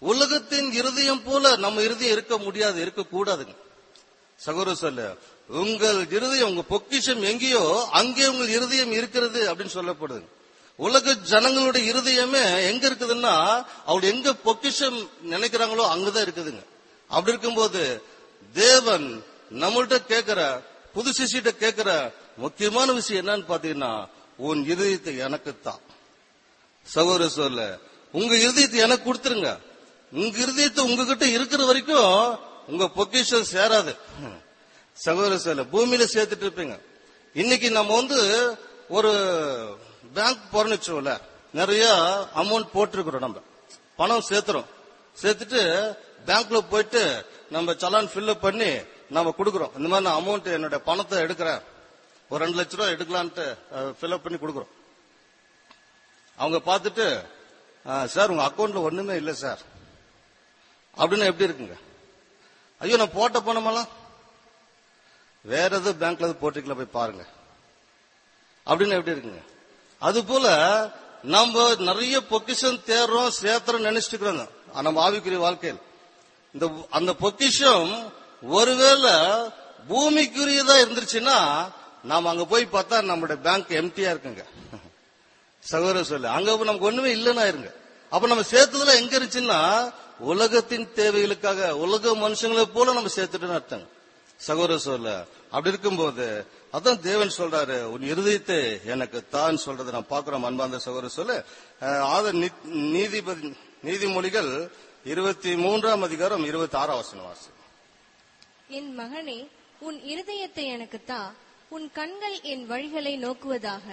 உலகத்தின் இருதயம் போல நம்ம இருதயம் இருக்க முடியாது இருக்க கூடாதுங்க சகோதர சொல்ல உங்கள் இருதயம் உங்க பொக்கிஷம் எங்கேயோ அங்கே உங்கள் இருதயம் இருக்கிறது அப்படின்னு சொல்லப்படுது உலக ஜனங்களுடைய இருதயமே எங்க இருக்குதுன்னா அவங்க எங்க பொக்கிஷம் நினைக்கிறாங்களோ அங்கதான் இருக்குதுங்க அப்படி இருக்கும்போது தேவன் நம்மள்ட்ட கேட்கிற புது சிஷிட்ட கேட்கிற முக்கியமான விஷயம் என்னன்னு பாத்தீங்கன்னா உன் இருதயத்தை எனக்குத்தான் சகோதர சொல்ல உங்க இருதயத்தை எனக்கு கொடுத்துருங்க உங்க இருதயத்தை உங்ககிட்ட இருக்கிற வரைக்கும் உங்க பொக்கிஷம் சேராது சகோதர சொல்ல பூமியில சேர்த்துட்டு இருப்பீங்க இன்னைக்கு நம்ம வந்து ஒரு பேங்க் போறோம்னு வச்சுக்கோல நிறைய அமௌண்ட் போட்டிருக்கிறோம் நம்ம பணம் சேர்த்துறோம் சேர்த்துட்டு பேங்க்ல போயிட்டு நம்ம சலான் ஃபில்அப் பண்ணி நம்ம கொடுக்குறோம் இந்த மாதிரி நான் அமௌண்ட் என்னோட பணத்தை எடுக்கிறேன் ஒரு ரெண்டு லட்ச ரூபா எடுக்கலான்ட்டு ஃபில்அப் பண்ணி கொடுக்குறோம் அவங்க பார்த்துட்டு "ஆ, சார் உங்க அக்கௌண்ட்ல ஒண்ணுமே இல்லை சார் அப்படின்னு எப்படி இருக்குங்க ஐயோ நான் போட்ட பணமெல்லாம் வேற எதுவும் பேங்க்ல எதுவும் போட்டிருக்கல போய் பாருங்க அப்படின்னு எப்படி இருக்குங்க அது போல நம்ம நிறைய பொக்கிஷம் தேடுறோம் சேர்த்துறோம் நினைச்சிட்டு இருக்கிறோங்க நம்ம ஆவிக்குரிய வாழ்க்கையில் இந்த அந்த பொக்கிஷம் ஒருவேளை பூமிக்குரியதா இருந்துச்சுன்னா நாம அங்க போய் பார்த்தா நம்மளுடைய பேங்க் எம்டியா இருக்குங்க சகோதர சொல்லு அங்க நமக்கு ஒண்ணுமே இல்லைன்னா இருங்க அப்ப நம்ம சேர்த்ததுல எங்க இருந்துச்சுன்னா உலகத்தின் தேவைகளுக்காக உலக மனுஷங்களை போல நம்ம சேர்த்துட்டோம்னு அர்த்தம் சகோதர சொல்ல அப்படி இருக்கும்போது அதான் தேவன் சொல்றாரு உன் இருதயத்தை எனக்கு தான் சொல்றதை நான் பாக்குறோம் அன்பாந்த சகோதர சொல்ல அஹ், ஆத நீ- நீதிபதி நீதிமொழிகள் இருபத்தி மூன்றாம் அதிகாரம் இருபத்தி ஆறாம் வசனம் வாசி என் மகனே உன் இருதயத்தை எனக்கு தா உன் கண்கள் என் வழிகளை நோக்குவதாக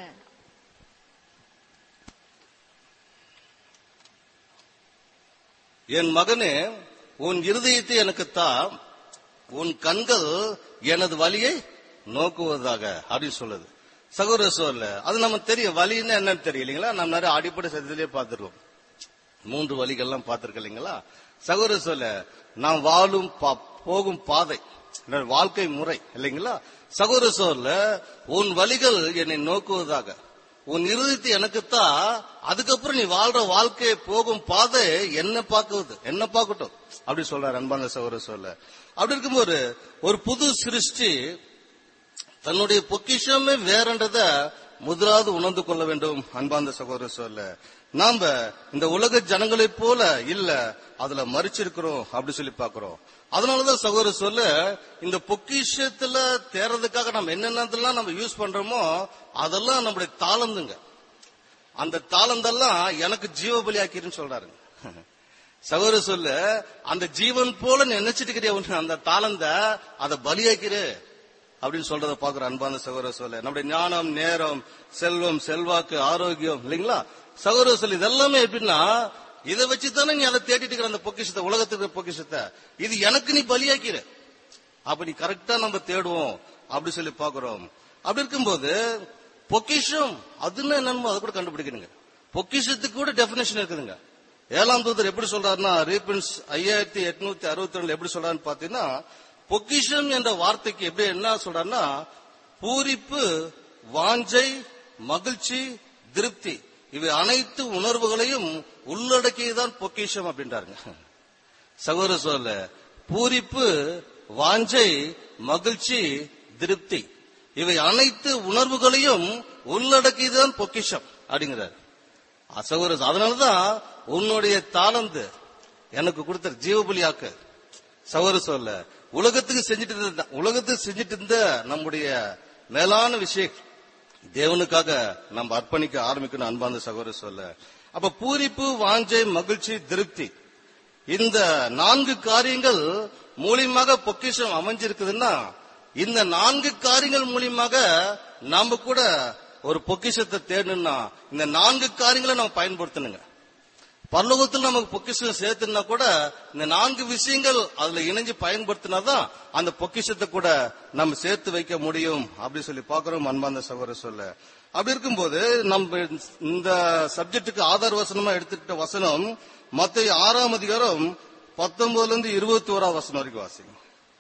என் மகனே உன் இருதயத்தை எனக்கு தா உன் கண்கள் எனது வழியை நோக்குவதாக அப்படின்னு சொல்லுது சகோதர சொல்ல அது நம்ம தெரியும் வழின்னா என்னன்னு தெரியும் இல்லைங்களா நம்ம நிறைய அடிப்படை சத்தியத்திலேயே பார்த்திருக்கோம் மூன்று வழிகள்லாம் பார்த்திருக்க இல்லைங்களா சகோதர சொல்ல நாம் வாழும் பா- போகும் பாதை என்னோட வாழ்க்கை முறை இல்லைங்களா சகோதர சொல்ல உன் வழிகள் என்னை நோக்குவதாக உன் இருதயத்தை எனக்குத்தான் அதுக்கப்புறம் நீ வாழ்ற வாழ்க்கையை போகும் பாதை என்ன பார்க்குவது என்ன பார்க்கட்டும் அப்படி சொல்றாரு அன்பான சகோதர சொல்ல அப்படி இருக்கும்போது ஒரு புது சிருஷ்டி தன்னுடைய பொக்கிஷமே வேறன்றத முதலாவது உணர்ந்து கொள்ள வேண்டும் அன்பார்ந்த சகோதர சொல்ல நாம இந்த உலக ஜனங்களைப் போல இல்ல அதுல மறிச்சிருக்கிறோம் அப்படி சொல்லி பாக்குறோம் அதனாலதான் சகோதர சொல்ல இந்த பொக்கிஷத்துல தேர்றதுக்காக நம்ம என்னென்னதெல்லாம் நம்ம யூஸ் பண்றோமோ அதெல்லாம் நம்முடைய தாளந்துங்க அந்த தாளந்தெல்லாம் எனக்கு ஜீவ பலியாக்கிருன்னு சொல்றாருங்க சகோதர சொல்ல அந்த ஜீவன் போல நீ நினைச்சிட்டு இருக்கிறிய ஒண்ணு அந்த தாளந்த அதை பலியாக்கிரு அப்படின்னு சொல்றத பாக்குற அன்பான சகோதர சொல்ல நம்முடைய ஞானம் நேரம் செல்வம் செல்வாக்கு ஆரோக்கியம் இல்லைங்களா சகோதர சொல்ல இதெல்லாமே எப்படின்னா இதை வச்சு தானே நீ அதை தேடிட்டு இருக்கிற அந்த பொக்கிஷத்தை உலகத்துக்கு இருக்கிற பொக்கிஷத்தை இது எனக்கு நீ பலியாக்கிற அப்ப நீ கரெக்டா நம்ம தேடுவோம் அப்படி சொல்லி பாக்குறோம் அப்படி இருக்கும்போது பொக்கிஷம் அதுன்னு என்னமோ அதை கூட கண்டுபிடிக்கணுங்க பொக்கிஷத்துக்கு கூட டெபினேஷன் இருக்குதுங்க ஏழாம் தூதர் எப்படி சொல்றாருன்னா ரீபின்ஸ் ஐயாயிரத்தி எட்நூத்தி அறுபத்தி ரெண்டுல எப்படி சொல்றாருன்னு பாத்தீங்கன்னா பொக்கிஷம் என்ற வார்த்தைக்கு எப்படி என்ன சொல்றாருன்னா பூரிப்பு வாஞ்சை மகிழ்ச்சி திருப்தி இவை அனைத்து உணர்வுகளையும் உள்ளடக்கியதான் பொக்கிஷம் அப்படின்றாருங்க சகோதர சொல்ல பூரிப்பு வாஞ்சை மகிழ்ச்சி திருப்தி இவை அனைத்து உணர்வுகளையும் உள்ளடக்கியதுதான் பொக்கிஷம் அப்படிங்கிறார் சகோதர அதனாலதான் உன்னுடைய தாளந்து எனக்கு கொடுத்த ஜீவபலியாக்க சகோதர சொல்ல உலகத்துக்கு செஞ்சுட்டு இருந்த உலகத்துக்கு செஞ்சுட்டு இருந்த நம்முடைய மேலான விஷயம் தேவனுக்காக நம்ம அர்ப்பணிக்க ஆரம்பிக்கணும் அன்பார்ந்த சகோதர சொல்ல அப்ப பூரிப்பு வாஞ்சை மகிழ்ச்சி திருப்தி இந்த நான்கு காரியங்கள் மூலியமாக பொக்கிஷம் அமைஞ்சிருக்குதுன்னா இந்த நான்கு காரியங்கள் மூலியமாக நாம கூட ஒரு பொக்கிஷத்தை தேடணும்னா இந்த நான்கு காரியங்களை நம்ம பயன்படுத்தணுங்க பரலோகத்தில் நமக்கு பொக்கிஷம் சேர்த்துனா கூட இந்த நான்கு விஷயங்கள் அதுல இணைஞ்சு பயன்படுத்தினாதான் அந்த பொக்கிஷத்தை கூட நம்ம சேர்த்து வைக்க முடியும் அப்படி சொல்லி பாக்குறோம் அன்பாந்த சகோதர சொல்ல அப்படி இருக்கும்போது நம்ம இந்த சப்ஜெக்டுக்கு ஆதார வசனமா எடுத்துக்கிட்ட வசனம் மத்திய ஆறாம் அதிகாரம் பத்தொன்பதுல இருந்து இருபத்தி ஓராம் வசனம் வரைக்கும் வாசிங்க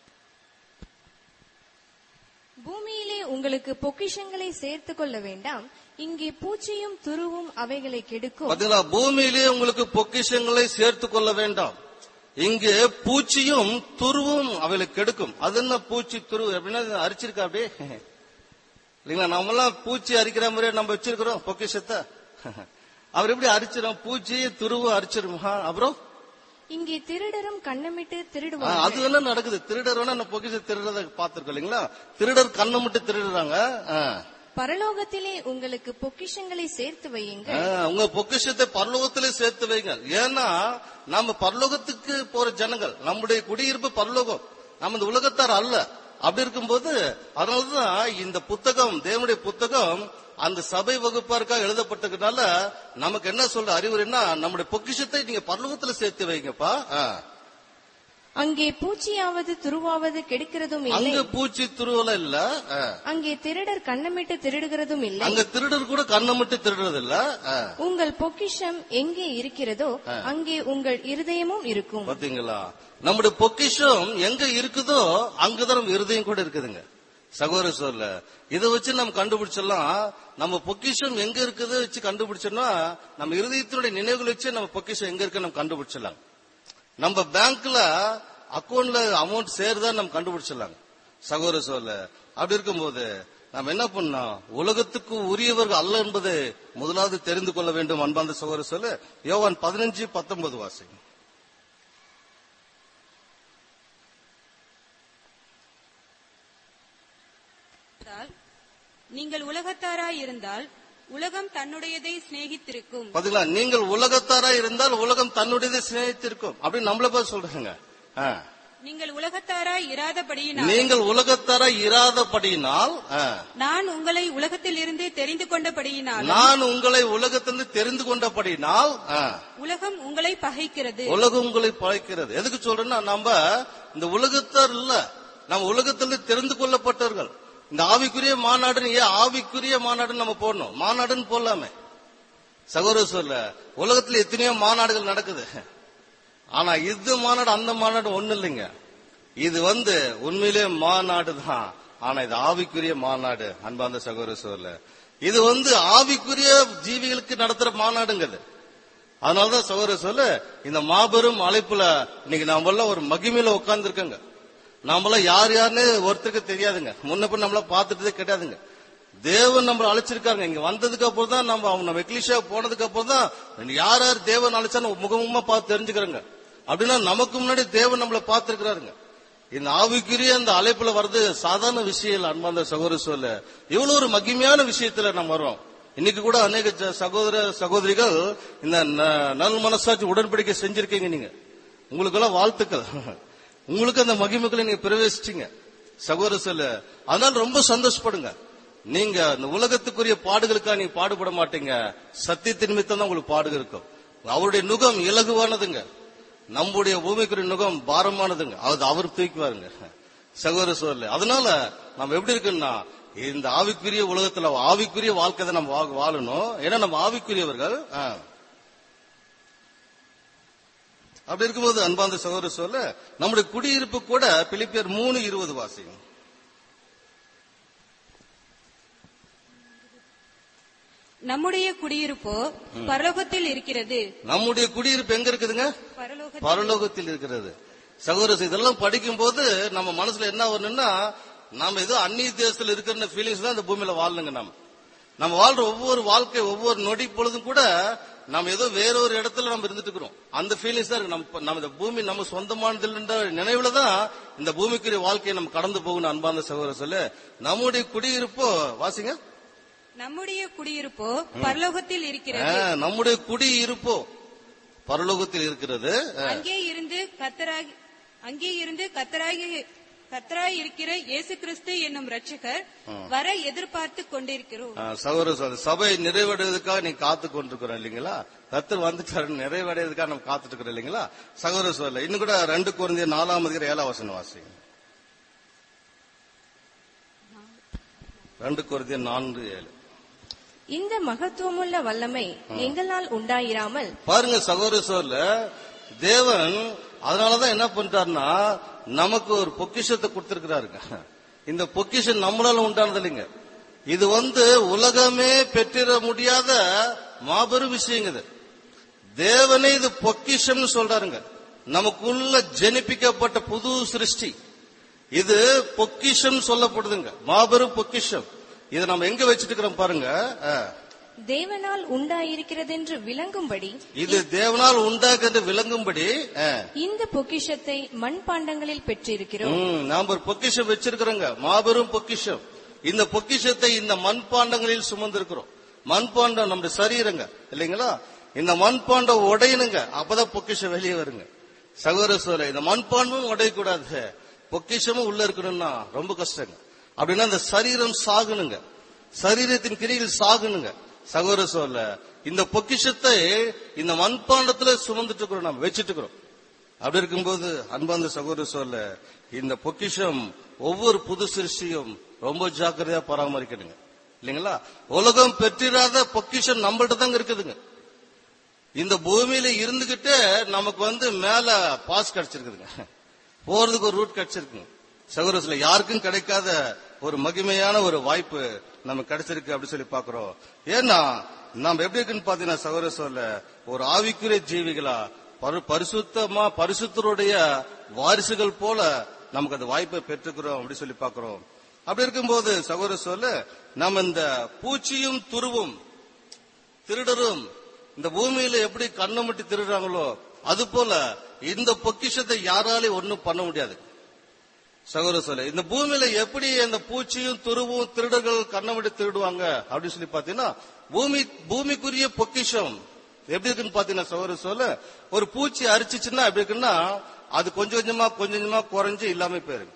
பூமியிலே உங்களுக்கு பொக்கிஷங்களை சேர்த்துக் கொள்ள வேண்டாம் இங்கே பூச்சியும் துருவும் அவைகளை கெடுக்கும் பாத்தீங்களா பூமியிலே உங்களுக்கு பொக்கிஷங்களை சேர்த்து கொள்ள வேண்டாம் இங்கு பூச்சியும் துருவும் அவளை கெடுக்கும் அது என்ன பூச்சி துருவு அப்படின்னா இது அரிச்சிருக்கா அப்படியே இல்லைங்களா நம்மலாம் பூச்சி அரிக்கிற மாதிரியே நம்ம வச்சிருக்கிறோம் பொக்கிஷத்தை அவர் எப்படி அரிச்சிடும் பூச்சி துருவு அரிச்சிருமா அப்புறம் இங்கே திருடரும் கண்ணமிட்டு ஆ, திருடுவார்கள் அது என்ன நடக்குது திருடர் வேணா நம்ம பொக்கிஷ திருடுறத பாத்துருக்கோம் இல்லைங்களா திருடர் கண்ணை மட்டும் திருடுறாங்க ஆ. பரலோகத்திலே உங்களுக்கு பொக்கிஷங்களை சேர்த்து வையுங்கள் ஆ, உங்க பொக்கிஷத்தை பரலோகத்திலே சேர்த்து வைங்க ஏன்னா நம்ம பரலோகத்துக்கு போற ஜனங்கள் நம்முடைய குடியிருப்பு பரலோகம் நம்ம இந்த உலகத்தார் அல்ல அப்படி இருக்கும்போது அதனாலதான் இந்த புத்தகம் தேவனுடைய புத்தகம் அந்த சபை வகுப்பாருக்காக எழுதப்பட்டதுனால நமக்கு என்ன சொல்ற அறிவுரைன்னா நம்முடைய பொக்கிஷத்தை நீங்க பரலோகத்துல சேர்த்து வைங்கப்பா ஆ. அங்கே பூச்சியாவது துருவாவது கெடுக்கிறதும் இல்லை அங்க பூச்சி துருவல இல்ல ஆ. அங்கே திருடர் கண்ணமிட்டு திருடுகிறதும் இல்லை அங்க திருடர் கூட கண்ணை மட்டும் திருடுறது இல்ல ஆ. உங்கள் பொக்கிஷம் எங்கே இருக்கிறதோ அங்கே உங்கள் இருதயமும் இருக்கும் பாத்தீங்களா நம்முடைய பொக்கிஷம் எங்க இருக்குதோ அங்கதான் நம்ம இருதயம் கூட இருக்குதுங்க சகோதர சொல்ல இதை வச்சு நம்ம கண்டுபிடிச்சிடலாம் நம்ம பொக்கிஷம் எங்க இருக்குது வச்சு கண்டுபிடிச்சோம்னா நம்ம இருதயத்தினுடைய நினைவுகள் வச்சு நம்ம பொக்கிஷம் எங்க இருக்கு நம்ம கண்டுபிடிச்சிடலாம் நம்ம பேங்க்ல அக்கௌண்ட்ல அமௌண்ட் சேருதா நம்ம கண்டுபிடிச்சிடலாம் சகோதர சொல்ல அப்படி இருக்கும்போது நம்ம என்ன பண்ணோம் உலகத்துக்கு உரியவர்கள் அல்ல என்பதை முதலாவது தெரிந்து கொள்ள வேண்டும் அன்பாந்த சகோதர சொல்ல யோவான் பதினஞ்சு பத்தொன்பது வாசிங்க இருந்தால், நீங்கள் உலகத்தாராய் இருந்தால் உலகம் தன்னுடையதை சிநேகித்திருக்கும் பாத்தீங்களா நீங்கள் உலகத்தாரா இருந்தால் உலகம் தன்னுடையதை சிநேகித்திருக்கும் அப்படின்னு நம்மள பார்த்து சொல்றாங்க ஆ. நீங்கள் உலகத்தாராய் இராதபடியினால் நீங்கள் உலகத்தாரா இராதபடியினால் ஆ, நான் உங்களை உலகத்தில் இருந்து தெரிந்து கொண்டபடியினால் நான் உங்களை உலகத்திலிருந்து தெரிந்து கொண்டபடியினால் ஆ, உலகம் உங்களை பகைக்கிறது உலகம் உங்களை பழைக்கிறது எதுக்கு சொல்றேன்னா நம்ம இந்த உலகத்தார் இல்ல நம்ம உலகத்திலிருந்து தெரிந்து கொள்ளப்பட்டவர்கள் இந்த ஆவிக்குரிய மாநாடுன்னு ஏன் ஆவிக்குரிய மாநாடுன்னு நம்ம போடணும் மாநாடுன்னு போடலாமே சகோதர சொல்ல உலகத்துல எத்தனையோ மாநாடுகள் நடக்குது ஆனா இது மாநாடு அந்த மாநாடு ஒண்ணு இல்லைங்க இது வந்து உண்மையிலே மாநாடு தான் ஆனா இது ஆவிக்குரிய மாநாடு அன்பாந்த சகோதர சொல்ல இது வந்து ஆவிக்குரிய ஜீவிகளுக்கு நடத்துற மாநாடுங்கிறது அதனாலதான் சகோதர சொல்ல இந்த மாபெரும் அழைப்புல இன்னைக்கு நாம எல்லாம் ஒரு மகிமையில உட்கார்ந்து இருக்கங்க நாமெல்லாம் யார் யாருன்னு ஒருத்தருக்கு தெரியாதுங்க முன்ன பின் நம்மள பார்த்துட்டதே கிடையாதுங்க தேவன் நம்மள அழைச்சிருக்காங்க இங்க வந்ததுக்கு அப்புறம் தான் நம்ம அவங்க நம்ம எக்லிஷா போனதுக்கு அப்புறம் தான் யார் யார் தேவன் அழைச்சான்னு முகமுகமா பார்த்து தெரிஞ்சுக்கிறோங்க அப்படின்னா நமக்கு முன்னாடி தேவன் நம்மள பார்த்திருக்கிறாருங்க இந்த ஆவிக்குரிய அந்த அழைப்புல வர்றது சாதாரண விஷயம் இல்ல அன்பாந்த சகோதர சொல்ல இவ்வளவு ஒரு மகிமையான விஷயத்துல நம்ம வரோம் இன்னைக்கு கூட அநேக ஜ- சகோதர சகோதரிகள் இந்த ந- நல் மனசாட்சி உடன்படிக்கை செஞ்சிருக்கீங்க நீங்க உங்களுக்கெல்லாம் வாழ்த்துக்கள் உங்களுக்கு அந்த மகிமைகளை நீங்க பிரவேசிச்சீங்க சகோதர சொல்ல அதனால ரொம்ப சந்தோஷப்படுங்க நீங்க இந்த உலகத்துக்குரிய பாடுகளுக்காக நீங்க பாடுபட மாட்டீங்க சத்தியத்தின் நிமித்தம் தான் உங்களுக்கு பாடுகள் இருக்கும் அவருடைய நுகம் இலகுவானதுங்க நம்முடைய பூமிக்குரிய நுகம் பாரமானதுங்க அது அவர் தூக்குவாருங்க சகோதர சோழல அதனால நம்ம எப்படி இருக்குன்னா இந்த ஆவிக்குரிய உலகத்துல ஆவிக்குரிய வாழ்க்கை தான் நம்ம வா- வாழணும் ஏன்னா நம்ம ஆவிக்குரியவர்கள் ஆ. அப்படி இருக்கும்போது அன்பாந்த சகோதர சொல்ல நம்முடைய குடியிருப்பு கூட பிலிப்பியர் மூணு இருபது வாசிக்கும் நம்முடைய குடியிருப்போ பரலோகத்தில் இருக்கிறது நம்முடைய குடியிருப்பு எங்க இருக்குதுங்க பரலோக பரலோகத்தில் இருக்கிறது சகோதரர் இதெல்லாம் படிக்கும் போது நம்ம மனசுல என்ன வரணும்னா நாம ஏதோ அந்நிய தேசத்துல இருக்கிற ஃபீலிங்ஸ் தான் இந்த பூமியில வாழணுங்க நம்ம நம்ம வாழ்ற ஒவ்வொரு வாழ்க்கை ஒவ்வொரு நொடி பொழுதும் கூட நம்ம ஏதோ வேற ஒரு இடத்துல நம்ம இருந்துட்டு இருக்கிறோம் அந்த ஃபீலிங்ஸ் தான் இருக்கு நம்ம நம்ம இந்த பூமி நம்ம சொந்தமானதுன்ற நினைவுல தான் இந்த பூமிக்குரிய வாழ்க்கையை நம்ம கடந்து போகணும் அன்பார்ந்த சகோதரர் சொல்ல நம்முடைய குடியிருப்போ வாசிங்க நம்முடைய குடியிருப்போ பரலோகத்தில் இருக்கிறது ஆ, நம்முடைய குடியிருப்போ பரலோகத்தில் இருக்கிறது அங்கே இருந்து கத்தராகி அங்கே இருந்து கத்தராகி கத்தராய் இருக்கிற இயேசு கிறிஸ்து என்னும் ரட்சகர் வர எதிர்பார்த்து கொண்டிருக்கிறோம் ஆ, சகோதர சகோதரி, சபை நிறைவடைவதற்காக நீ காத்து கொண்டிருக்கிறோம் இல்லைங்களா கத்தர் வந்துட்டாரு நிறைவடைவதற்காக நம்ம காத்துட்டு இருக்கிறோம் இல்லைங்களா சகோதர சொல்ல இன்னும் கூட ரெண்டு குழந்தைய நாலாம் அதிகார ஏழாம் வசனம் வாசி ரெண்டு குழந்தைய நான்கு ஏழு இந்த மகத்துவமுள்ள வல்லமை எங்களால் உண்டாயிராமல் பாருங்க சகோதர சொல்ல தேவன் அதனாலதான் என்ன பண்றாருன்னா நமக்கு ஒரு பொக்கிஷத்தை கொடுத்திருக்கிறாருங்க இந்த பொக்கிஷம் நம்மளால உண்டானது இல்லைங்க இது வந்து உலகமே பெற்றிட முடியாத மாபெரும் விஷயங்க இது தேவனே இது பொக்கிஷம்னு சொல்றாருங்க நமக்குள்ள ஜெனிப்பிக்கப்பட்ட புது சிருஷ்டி இது பொக்கிஷம் சொல்லப்படுதுங்க மாபெரும் பொக்கிஷம் இதை நம்ம எங்க வச்சிட்டு இருக்கிறோம் பாருங்க ஆ. தேவனால் உண்டாயிருக்கிறதென்று விளங்கும்படி இது தேவனால் உண்டாக்குறது விளங்கும்படி ஆ. இந்த பொக்கிஷத்தை மண்பாண்டங்களில் பெற்றிருக்கிறோம் ம், நாம் ஒரு பொக்கிஷம் வச்சிருக்கிறோங்க மாபெரும் பொக்கிஷம் இந்த பொக்கிஷத்தை இந்த மண்பாண்டங்களில் சுமந்திருக்கிறோம் மண்பாண்டம் நம்ம சரீரங்க இல்லைங்களா இந்த மண்பாண்டம் உடையணுங்க அப்பதான் பொக்கிஷம் வெளியே வருங்க சகோதர சோலை இந்த மண்பாண்டமும் உடையக்கூடாது பொக்கிஷமும் உள்ள இருக்கணும்னா ரொம்ப கஷ்டங்க அப்படின்னா இந்த சரீரம் சாகணுங்க சரீரத்தின் கிரியில் சாகணுங்க சகோதர சோல இந்த பொக்கிஷத்தை இந்த மண்பாண்டத்துல சுமந்துட்டு இருக்கிறோம் நம்ம வச்சிட்டு இருக்கிறோம் அப்படி இருக்கும்போது அன்பார்ந்த சகோதர சொல்ல இந்த பொக்கிஷம் ஒவ்வொரு புது சிருஷ்டியும் ரொம்ப ஜாக்கிரதையா பராமரிக்கணுங்க இல்லைங்களா உலகம் பெற்றிராத பொக்கிஷம் நம்மள்ட்ட தாங்க இருக்குதுங்க இந்த பூமியில இருந்துகிட்டு நமக்கு வந்து மேல பாஸ் கிடைச்சிருக்குதுங்க போறதுக்கு ஒரு ரூட் கிடைச்சிருக்குங்க சகோதரத்துல யாருக்கும் கிடைக்காத ஒரு மகிமையான ஒரு வாய்ப்பு நமக்கு கிடைச்சிருக்கு அப்படி சொல்லி பாக்குறோம் ஏன்னா நம்ம எப்படி இருக்குன்னு பாத்தீங்கன்னா சகோதர சொல்ல ஒரு ஆவிக்குரிய ஜீவிகளா பரு- பரிசுத்தமா பரிசுத்தருடைய வாரிசுகள் போல நமக்கு அந்த வாய்ப்பை பெற்றுக்கிறோம் அப்படி சொல்லி பாக்குறோம் அப்படி இருக்கும்போது சகோதர சொல்ல நம்ம இந்த பூச்சியும் துருவும் திருடரும் இந்த பூமியில எப்படி கண்ணை முட்டி திருடுறாங்களோ அது போல இந்த பொக்கிஷத்தை யாராலையும் ஒண்ணும் பண்ண முடியாது சகோதர சொல்ல இந்த பூமியில எப்படி அந்த பூச்சியும் துருவும் திருடர்கள் கண்ணை முட்டி திருடுவாங்க அப்படின்னு சொல்லி பாத்தீங்கன்னா பூமி பூமிக்குரிய பொக்கிஷம் எப்படி இருக்குன்னு பாத்தீங்கன்னா சகோதர சொல்ல ஒரு பூச்சி அரிச்சிச்சுன்னா எப்படி இருக்குன்னா அது கொஞ்சம் கொஞ்சமா கொஞ்சம் கொஞ்சமா குறைஞ்சு இல்லாம போயிருங்க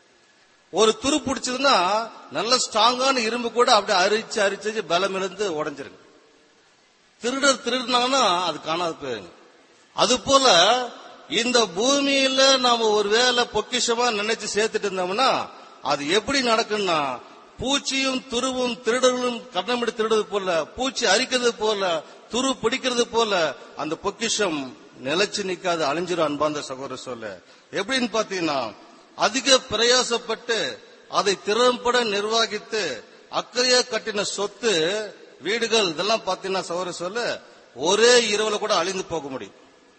ஒரு துரு பிடிச்சதுன்னா நல்ல ஸ்ட்ராங்கான இரும்பு கூட அப்படியே அரிச்சு அரிச்சு பலம் இழந்து உடஞ்சிருங்க திருடர் திருடினாங்கன்னா அது காணாது போயிருங்க அது போல இந்த பூமியில நாம ஒருவேளை பொக்கிஷமா நினைச்சு சேர்த்துட்டு இருந்தோம்னா அது எப்படி நடக்கும்னா பூச்சியும் துருவும் திருடர்களும் கண்ணமிட்டு திருடுறது போல பூச்சி அரிக்கிறது போல துரு பிடிக்கிறது போல அந்த பொக்கிஷம் நிலைச்சு நிக்காது அழிஞ்சிரும் அன்பாந்த சகோதர சொல்ல எப்படின்னு பாத்தீங்கன்னா அதிக பிரயாசப்பட்டு அதை திறம்பட நிர்வகித்து அக்கறையா கட்டின சொத்து வீடுகள் இதெல்லாம் பாத்தீங்கன்னா சகோதர சொல்ல ஒரே இரவுல கூட அழிந்து போக முடியும்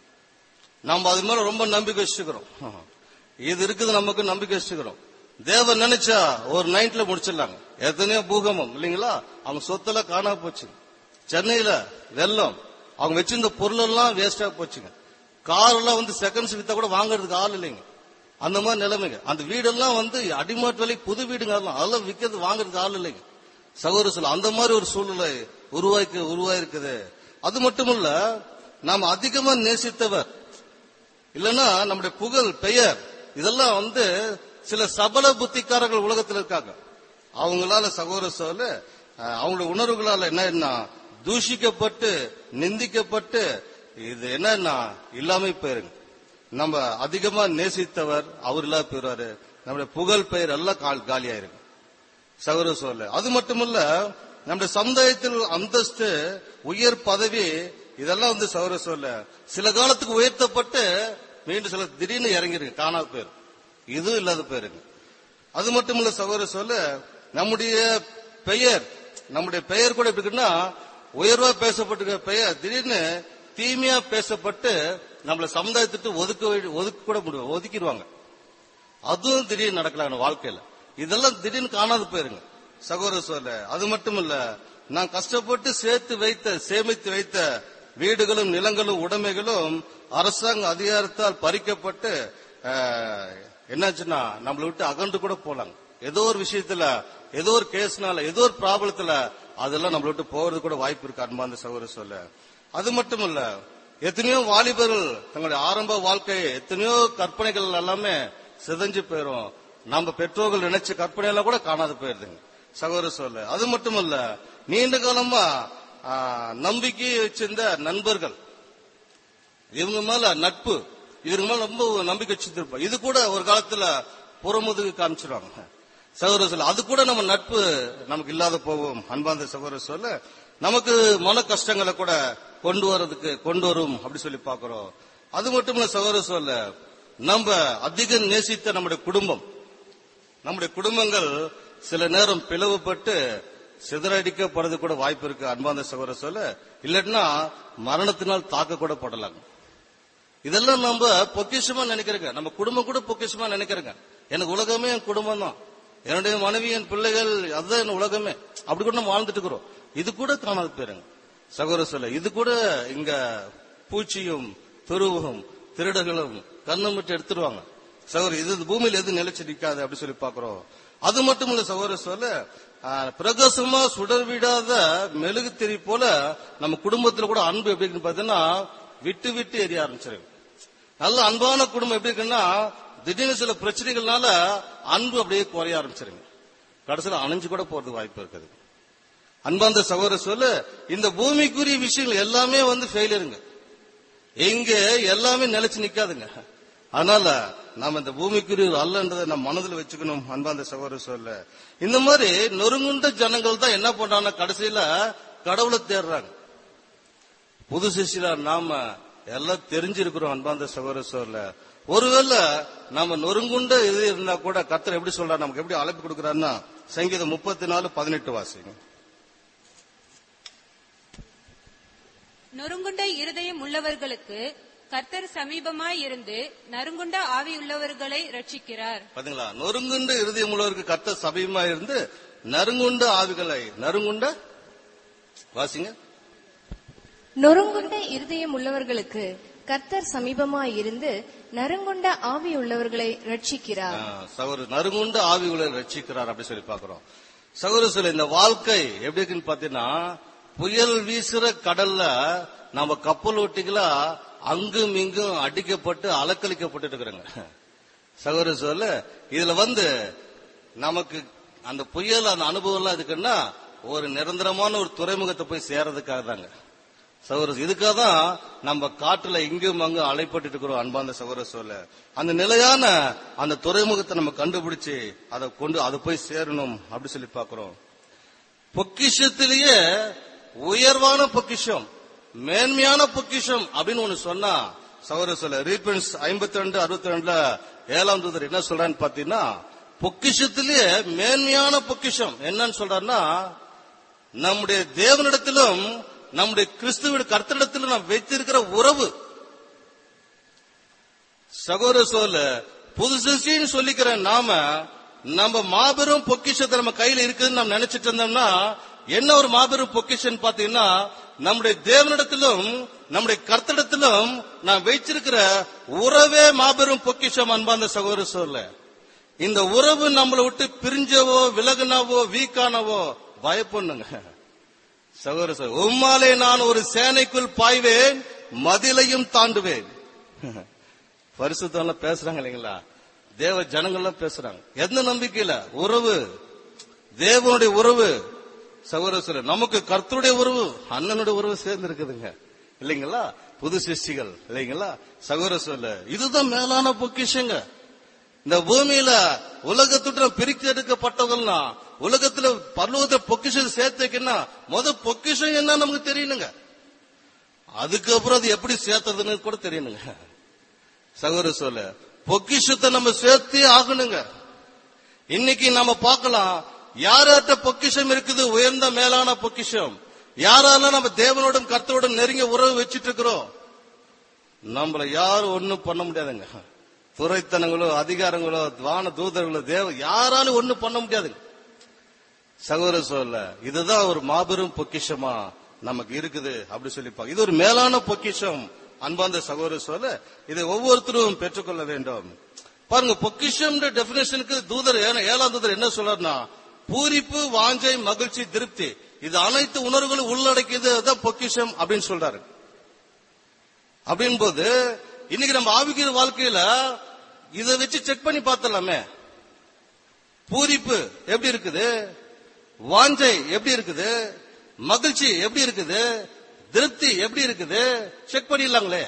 நம்ம அது மேல ரொம்ப நம்பிக்கை வச்சுக்கிறோம் இது இருக்குது நமக்கு நம்பிக்கை வச்சுக்கிறோம் தேவன் நினைச்சா ஒரு நைட்ல முடிச்சிடலாங்க எத்தனையோ பூகம்பம் இல்லைங்களா அவங்க சொத்தெல்லாம் காணாம போச்சு சென்னையில வெள்ளம் அவங்க வச்சிருந்த பொருள் எல்லாம் வேஸ்டா போச்சுங்க கார் எல்லாம் வந்து செகண்ட்ஸ் வித்தா கூட வாங்குறதுக்கு ஆள் இல்லைங்க அந்த மாதிரி நிலைமைங்க அந்த வீடெல்லாம் வந்து அடிமாட்டு விலைக்கு புது வீடுங்க அதெல்லாம் அதெல்லாம் விக்கிறது வாங்குறதுக்கு ஆள் இல்லைங்க சகோதர சொல்ல அந்த மாதிரி ஒரு சூழ்நிலை உருவாக்கி உருவாயிருக்குது அது மட்டும் இல்ல நாம் அதிகமா நேசித்தவர் இல்லைன்னா நம்முடைய புகழ் பெயர் இதெல்லாம் வந்து சில சபல புத்திக்காரர்கள் உலகத்தில் இருக்காங்க அவங்களால சகோதர சொல்ல அஹ், அவங்களுடைய உணர்வுகளால என்னன்னா தூஷிக்கப்பட்டு நிந்திக்கப்பட்டு இது என்னன்னா இல்லாம போயிருங்க நம்ம அதிகமா நேசித்தவர் அவர் இல்லாம போயிருவாரு நம்முடைய புகழ் பெயர் எல்லாம் கால் காலியாயிருங்க சகோதர சொல்ல அது மட்டுமல்ல நம்முடைய சமுதாயத்தில் அந்தஸ்து உயர் பதவி இதெல்லாம் வந்து சகோதர சொல்ல சில காலத்துக்கு உயர்த்தப்பட்டு மீண்டும் சில திடீர்னு இறங்கிருக்கு காணாத போயிரும் இது இல்லாத போயிருங்க அது மட்டுமல்ல சகோதர சொல்ல நம்முடைய பெயர் நம்முடைய பெயர் கூட எப்படி இருக்குன்னா உயர்வா பேசப்பட்டிருக்கிற பெயர் திடீர்னு தீமையா பேசப்பட்டு நம்மள சமுதாயத்திட்டு ஒதுக்க வேண்டி- ஒதுக்க கூட முடியும் ஒதுக்கிடுவாங்க அதுவும் திடீர்னு நடக்கலாம் நம்ம வாழ்க்கையில இதெல்லாம் திடீர்னு காணாது போயிருங்க சகோதர சொல்ல அது மட்டும் இல்ல நான் கஷ்டப்பட்டு சேர்த்து வைத்த சேமித்து வைத்த வீடுகளும் நிலங்களும் உடைமைகளும் அரசாங்க அதிகாரத்தால் பறிக்கப்பட்டு ஆஹ், என்னாச்சுன்னா நம்மளை விட்டு அகன்று கூட போலாங்க ஏதோ ஒரு விஷயத்துல ஏதோ ஒரு கேஸ்னால ஏதோ ஒரு ப்ராப்ளத்துல அதெல்லாம் நம்மளை விட்டு போறது கூட வாய்ப்பு இருக்கு அன்பாந்த சகோதர சொல்ல அது மட்டும் இல்ல எத்தனையோ வாலிபர்கள் தங்களுடைய ஆரம்ப வாழ்க்கை எத்தனையோ கற்பனைகள் எல்லாமே சிதைஞ்சு போயிரும் நம்ம பெற்றோர்கள் நினைச்ச கற்பனை எல்லாம் கூட காணாது போயிருதுங்க சகோதர சொல்ல அது மட்டும் இல்ல நீண்ட காலமா ஆ, நம்பிக்கை வச்சிருந்த நண்பர்கள் இவங்க மேல நட்பு இவங்க மேல ரொம்ப நம்பிக்கை வச்சிருப்போம் இது கூட ஒரு காலத்துல புறமுதுகு காமிச்சிருவாங்க சகோதர சொல்ல அது கூட நம்ம நட்பு நமக்கு இல்லாத போவோம் அன்பாந்த சகோதர சொல்ல நமக்கு மன கஷ்டங்களை கூட கொண்டு வர்றதுக்கு கொண்டு வரும் அப்படி சொல்லி பாக்குறோம் அது மட்டும் இல்ல சகோதர சொல்ல நம்ம அதிகம் நேசித்த நம்முடைய குடும்பம் நம்முடைய குடும்பங்கள் சில நேரம் பிளவுபட்டு சிதறடிக்கப்படுறது கூட வாய்ப்பு இருக்கு அன்பாந்த சகோதர சொல்ல இல்லைன்னா மரணத்தினால் தாக்க கூட படலாம் இதெல்லாம் நம்ம பொக்கிஷமா நினைக்கிறோங்க நம்ம குடும்பம் கூட பொக்கிஷமா நினைக்கிறோங்க எனக்கு உலகமே என் குடும்பம் தான் என்னுடைய மனைவி என் பிள்ளைகள் அதுதான் என் உலகமே அப்படி கூட நம்ம வாழ்ந்துட்டு இருக்கிறோம் இது கூட காணாது போயிருங்க சகோதர சொல்ல இது கூட இங்க பூச்சியும் துருவும் திருடர்களும் கண்ணு மட்டும் எடுத்துருவாங்க சகோதர இது இந்த பூமியில எது நிலைச்சு நிக்காது அப்படி சொல்லி பாக்குறோம் அது மட்டும் இல்ல சகோதர சொல்ல ஆ, பிரகாசமா சுடர் விடாத மெழுகு திரி போல நம்ம குடும்பத்துல கூட அன்பு எப்படி இருக்குன்னு பாத்தீங்கன்னா விட்டு விட்டு எரிய ஆரம்பிச்சிருக்கு நல்ல அன்பான குடும்பம் எப்படி இருக்குன்னா திடீர்னு சில பிரச்சனைகள்னால அன்பு அப்படியே குறைய ஆரம்பிச்சிருங்க கடைசியில் அணைஞ்சு கூட போறதுக்கு வாய்ப்பு இருக்குது அன்பாந்த சகோதர சொல்ல இந்த பூமிக்குரிய விஷயங்கள் எல்லாமே வந்து ஃபெயிலியருங்க இங்க எல்லாமே நிலைச்சு நிக்காதுங்க அதனால நாம இந்த பூமிக்குரிய அல்லன்றதை நம்ம மனதில் வச்சுக்கணும் அன்பாந்த சகோதர சொல்ல இந்த மாதிரி நொறுங்குண்ட ஜனங்கள் தான் என்ன பண்றாங்க கடைசியில கடவுளை தேடுறாங்க புது சிசிலா நாம எல்லாம் தெரிஞ்சிருக்கிறோம் அன்பாந்த சகோதர சொல்ல ஒருவேளை நாம நொறுங்குண்ட இது இருந்தா கூட கர்த்தர் எப்படி சொல்றாரு நமக்கு எப்படி அழைப்பு கொடுக்கிறாருன்னா சங்கீதம் முப்பத்தி நாலு பதினெட்டு வாசிங்க நொறுங்குண்ட இருதயம் உள்ளவர்களுக்கு கர்த்தர் சமீபமாய் இருந்து நறுங்குண்ட ஆவியுள்ளவர்களை ரட்சிக்கிறார் பாத்தீங்களா நொறுங்குண்ட இருதயம் உள்ளவருக்கு கர்த்தர் சபையுமா இருந்து நறுங்குண்ட ஆவிகளை நறுங்குண்ட வாசிங்க நொறுங்குண்ட இருதயம் உள்ளவர்களுக்கு கர்த்தர் சமீபமாய் இருந்து நறுங்குண்ட ஆவி உள்ளவர்களை ரட்சிக்கிறார் சகோதர நறுங்குண்ட ஆவி உள்ள ரட்சிக்கிறார் அப்படி சொல்லி பாக்குறோம் சகோதர சொல்ல இந்த வாழ்க்கை எப்படி இருக்குன்னு பாத்தீங்கன்னா புயல் வீசுற கடல்ல நம்ம கப்பல் ஓட்டிகளா அங்கும் இங்கும் அடிக்கப்பட்டு அலக்களிக்கப்பட்டு இருக்கிறாங்க சகோதர சொல்ல இதுல வந்து நமக்கு அந்த புயல் அந்த அனுபவம் எல்லாம் இருக்குன்னா ஒரு நிரந்தரமான ஒரு துறைமுகத்தை போய் சேர்றதுக்காக தாங்க சகோதர இதுக்காக தான் நம்ம காட்டுல இங்கும் அங்கும் அலைப்பட்டு இருக்கிறோம் அன்பாந்த சகோதர சொல்ல அந்த நிலையான அந்த துறைமுகத்தை நம்ம கண்டுபிடிச்சு அதை கொண்டு அதை போய் சேரணும் அப்படி சொல்லி பாக்குறோம் பொக்கிஷத்திலேயே உயர்வான பொக்கிஷம் மேன்மையான பொக்கிஷம் அப்படின்னு ஒண்ணு சொன்னா சகோதர சொல்ல ரீபன்ஸ் ஐம்பத்தி ரெண்டு அறுபத்தி ரெண்டுல ஏழாம் தூதர் என்ன சொல்றான்னு பாத்தீங்கன்னா பொக்கிஷத்திலேயே மேன்மையான பொக்கிஷம் என்னன்னு சொல்றாருன்னா நம்முடைய தேவனிடத்திலும் நம்முடைய கிறிஸ்துவின் கர்த்தரிடத்திலும் நாம் வைத்திருக்கிற உறவு சகோதர சோல புது சிருஷ்டின்னு சொல்லிக்கிற நாம நம்ம மாபெரும் பொக்கிஷத்தை நம்ம கையில இருக்குதுன்னு நம்ம நினைச்சிட்டு இருந்தோம்னா என்ன ஒரு மாபெரும் பொக்கிஷன் பாத்தீங்கன்னா நம்முடைய தேவனிடத்திலும் நம்முடைய கர்த்தரிடத்திலும் நாம் வைச்சிருக்கிற உறவே மாபெரும் பொக்கிஷம் அன்பாந்த சகோதர சோல இந்த உறவு நம்மளை விட்டு பிரிஞ்சவோ விலகுனவோ வீக்கானவோ பயப்பண்ணுங்க சகோதர சகோதரி, உம்மாலே நான் ஒரு சேனைக்குள் பாய்வேன் மதிலையும் தாண்டுவேன் பரிசுத்தம்லாம் பேசுறாங்க இல்லைங்களா தேவ ஜனங்கள்லாம் பேசுறாங்க எந்த நம்பிக்கையில உறவு தேவனுடைய உறவு சகோதர சகோதரி, நமக்கு கர்த்தருடைய உறவு அண்ணனுடைய உறவு சேர்ந்து இருக்குதுங்க இல்லைங்களா புது சிருஷ்டிகள் இல்லைங்களா சகோதர சொல்ல இதுதான் மேலான பொக்கிஷங்க இந்த பூமியில உலகத்துட்டு பிரித்து எடுக்கப்பட்டவங்கள்னா உலகத்துல பரலோகத்தை பொக்கிஷம் சேர்த்து வைக்கணும்னா முத பொக்கிஷம் என்ன நமக்கு தெரியணுங்க அதுக்கப்புறம் அது எப்படி சேர்த்ததுன்னு கூட தெரியணுங்க சகோதர சொல்ல பொக்கிஷத்தை நம்ம சேர்த்தே ஆகணுங்க இன்னைக்கு நாம பார்க்கலாம் யார்கிட்ட பொக்கிஷம் இருக்குது உயர்ந்த மேலான பொக்கிஷம் யாரால நம்ம தேவனோடும் கர்த்தரோடும் நெருங்கிய உறவு வச்சிட்டு இருக்கிறோம் நம்மள யாரும் ஒண்ணும் பண்ண முடியாதுங்க துறைத்தனங்களோ அதிகாரங்களோ வான தூதர்களோ தேவ யாராலும் ஒண்ணும் பண்ண முடியாதுங்க சகோதர சொல்ல இதுதான் ஒரு மாபெரும் பொக்கிஷமா நமக்கு இருக்குது அப்படி சொல்லிப்பாங்க இது ஒரு மேலான பொக்கிஷம் அன்பார்ந்த சகோதர சொல்ல இதை ஒவ்வொருத்தரும் பெற்றுக்கொள்ள வேண்டும் பாருங்க பொக்கிஷம் டெபினேஷனுக்கு தூதர் ஏன- ஏழாம் தூதர் என்ன சொல்றாருன்னா பூரிப்பு வாஞ்சை மகிழ்ச்சி திருப்தி இது அனைத்து உணர்வுகளும் உள்ளடக்கியது அதான் பொக்கிஷம் அப்படின்னு சொல்றாரு அப்படின் போது இன்னைக்கு நம்ம ஆவிக்கிற வாழ்க்கையில இதை வச்சு செக் பண்ணி பார்த்தலாமே பூரிப்பு எப்படி இருக்குது வாஞ்சை எப்படி இருக்குது மகிழ்ச்சி எப்படி இருக்குது திருப்தி எப்படி இருக்குது செக் பண்ணிடலாங்களே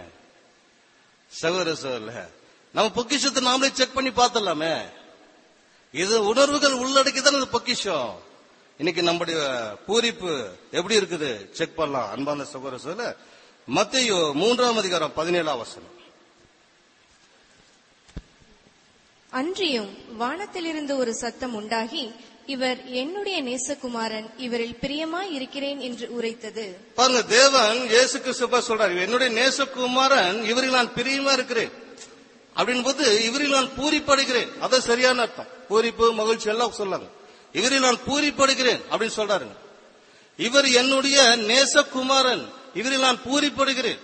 சகோதர சகோதர நம்ம பொக்கிஷத்தை நாமளே செக் பண்ணி பார்த்தலாமே இது உணர்வுகள் உள்ளடக்கிதான் இது பொக்கிஷம் இன்னைக்கு நம்முடைய பூரிப்பு எப்படி இருக்குது செக் பண்ணலாம் அன்பான சகோதர சகோதர மத்திய மூன்றாம் அதிகாரம் பதினேழாம் வசனம் அன்றியும் வானத்திலிருந்து ஒரு சத்தம் உண்டாகி இவர் என்னுடைய நேசகுமாரன் இவரில் பிரியமாய் இருக்கிறேன் என்று உரைத்தது பாருங்க தேவன் இயேசு கிறிஸ்துவ சொல்றாரு "இவர் என்னுடைய நேசகுமாரன் இவரில் நான் பிரியமா இருக்கிறேன் அப்படின் போது இவரில் நான் பூரிப்படுகிறேன் அதான் சரியான அர்த்தம் பூரிப்பு மகிழ்ச்சி எல்லாம் சொல்லாங்க இவரில் நான் பூரிப்படுகிறேன் அப்படின்னு சொல்றாருங்க இவர் என்னுடைய நேசகுமாரன் இவரில் நான் பூரிப்படுகிறேன்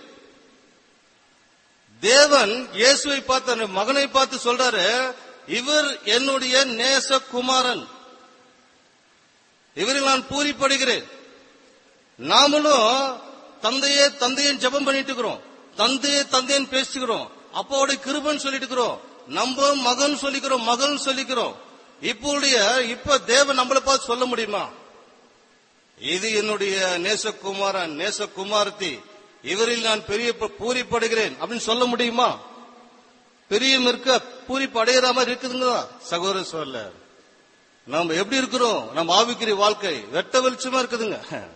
தேவன் இயேசுவை பார்த்து அந்த மகனை பார்த்து சொல்றாரு இவர் என்னுடைய நேசகுமாரன் இவரில் நான் பூரிப்படுகிறேன் நாமளும் தந்தையே தந்தையன் ஜெபம் பண்ணிட்டு இருக்கிறோம் தந்தையே தந்தையன் பேசிக்கிறோம் அப்பாவுடைய கிருபன் சொல்லிட்டு இருக்கிறோம் நம்ம மகன் சொல்லிக்கிறோம் மகன் சொல்லிக்கிறோம் இப்போடைய இப்ப தேவன் நம்மளை பார்த்து சொல்ல முடியுமா இது என்னுடைய நேசகுமாரன் நேசகுமாரத்தி இவரில் நான் பெரிய ப- பூரிப்படுகிறேன் அப்படின்னு சொல்ல முடியுமா பெரியம் இருக்க பூரிப்பு அடையிற மாதிரி இருக்குதுங்களா சகோதர சொல்ல நாம எப்படி இருக்கிறோம் நம்ம ஆவிக்குரிய வாழ்க்கை வெட்ட வெளிச்சமா இருக்குதுங்க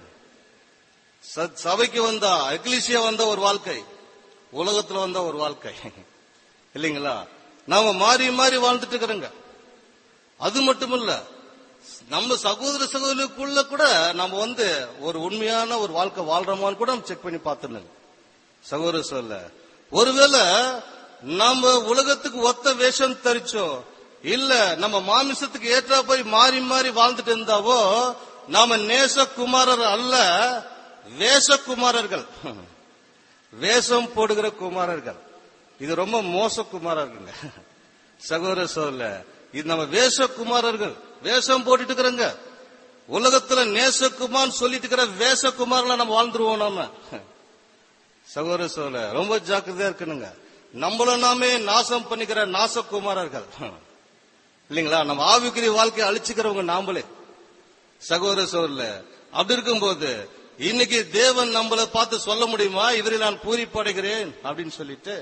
ச- சபைக்கு வந்தா எக்லிசியா வந்த ஒரு வாழ்க்கை உலகத்துல வந்த ஒரு வாழ்க்கை இல்லைங்களா நாம மாறி மாறி வாழ்ந்துட்டு இருக்கிறோங்க அது மட்டுமல்ல நம்ம சகோதர சகோதரிக்குள்ள கூட நம்ம வந்து ஒரு உண்மையான ஒரு வாழ்க்கை வாழ்றோமான்னு கூட நம்ம செக் பண்ணி பார்த்துருங்க சகோதர சொல்ல ஒருவேளை நம்ம உலகத்துக்கு ஒத்த வேஷம் தரிச்சோ இல்ல நம்ம மாமிசத்துக்கு ஏற்றா போய் மாறி மாறி வாழ்ந்துட்டு இருந்தாவோ நாம நேசகுமாரர் அல்ல வேஷகுமாரர்கள் வேஷம் போடுகிற குமாரர்கள் இது ரொம்ப மோச குமாரர்கள் சகோதர சொல்ல இது நம்ம வேஷகுமாரர்கள் வேஷம் போட்டுட்டு இருக்கிறோங்க உலகத்துல நேசகுமார் சொல்லிட்டு இருக்கிற வேஷகுமார்ல நம்ம வாழ்ந்துருவோம் நாம சகோதர சொல்ல ரொம்ப ஜாக்கிரதையா இருக்கணுங்க நம்மள நாமே நாசம் பண்ணிக்கிற நாசகுமாரர்கள் இல்லைங்களா நம்ம ஆவிக்குரிய வாழ்க்கையை அழிச்சுக்கிறவங்க நாமளே சகோதர சொல்ல அப்படி இருக்கும்போது இன்னைக்கு தேவன் நம்மளை பார்த்து சொல்ல முடியுமா இவரை நான் பூரிப்படைகிறேன் அப்படின்னு சொல்லிட்டு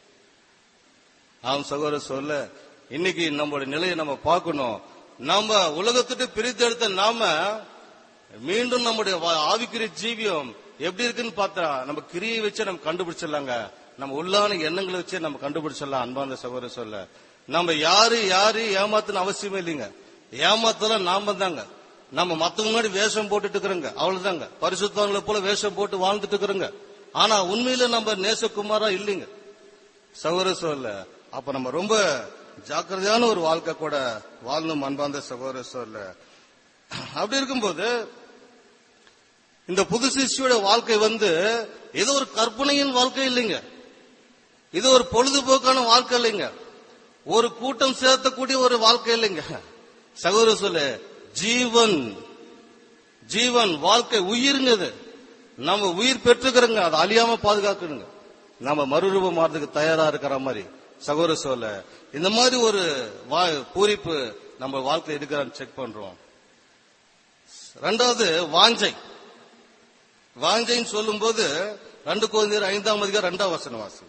ஆம் சகோதர சொல்ல இன்னைக்கு நம்மளோட நிலையை நம்ம பார்க்கணும் நாம உலகத்துட்டு பிரித்தெடுத்த நாம மீண்டும் நம்முடைய வா- ஆவிக்குரிய ஜீவியம் எப்படி இருக்குன்னு பார்த்தா நம்ம கிரியை வச்சு நம்ம கண்டுபிடிச்சிடலாங்க நம்ம உள்ளான எண்ணங்களை வச்சு நம்ம கண்டுபிடிச்சிடலாம் அன்பான சகோதர சொல்ல நம்ம யாரு யாரு ஏமாத்துன்னு அவசியமே இல்லைங்க ஏமாத்தலாம் நாம தாங்க நம்ம மத்தவங்க முன்னாடி வேஷம் போட்டுட்டு இருக்கிறோங்க அவ்வளவுதாங்க பரிசுத்தவங்களை போல வேஷம் போட்டு வாழ்ந்துட்டு இருக்கிறோங்க ஆனா உண்மையில நம்ம நேசகுமாரா இல்லைங்க சகோதர சொல்ல அப்ப நம்ம ரொம்ப ஜாக்கிரதையான ஒரு வாழ்க்கை கூட வாழணும் அன்பார்ந்த சகோதர சொல்ல அப்படி இருக்கும்போது இந்த புது சிஷ்யோட வாழ்க்கை வந்து ஏதோ ஒரு கற்பனையின் வாழ்க்கை இல்லைங்க இது ஒரு பொழுதுபோக்கான வாழ்க்கை இல்லைங்க ஒரு கூட்டம் சேர்த்தக்கூடிய ஒரு வாழ்க்கை இல்லைங்க சகோதர சொல்ல ஜீவன் ஜீவன் வாழ்க்கை உயிருங்க இது நம்ம உயிர் பெற்றுக்கிறோங்க அதை அழியாம பாதுகாக்கணுங்க நம்ம மறுரூபம் மாறதுக்கு தயாரா இருக்கிற மாதிரி சகோதர சொல்ல இந்த மாதிரி ஒரு வா- பூரிப்பு நம்ம வாழ்க்கை இருக்கிறான்னு செக் பண்றோம் ரெண்டாவது வாஞ்சை வாஞ்சைன்னு சொல்லும்போது ரெண்டு குழந்தையர் ஐந்தாம் அதிகாரம் ரெண்டாம் வசனம் வாசனம்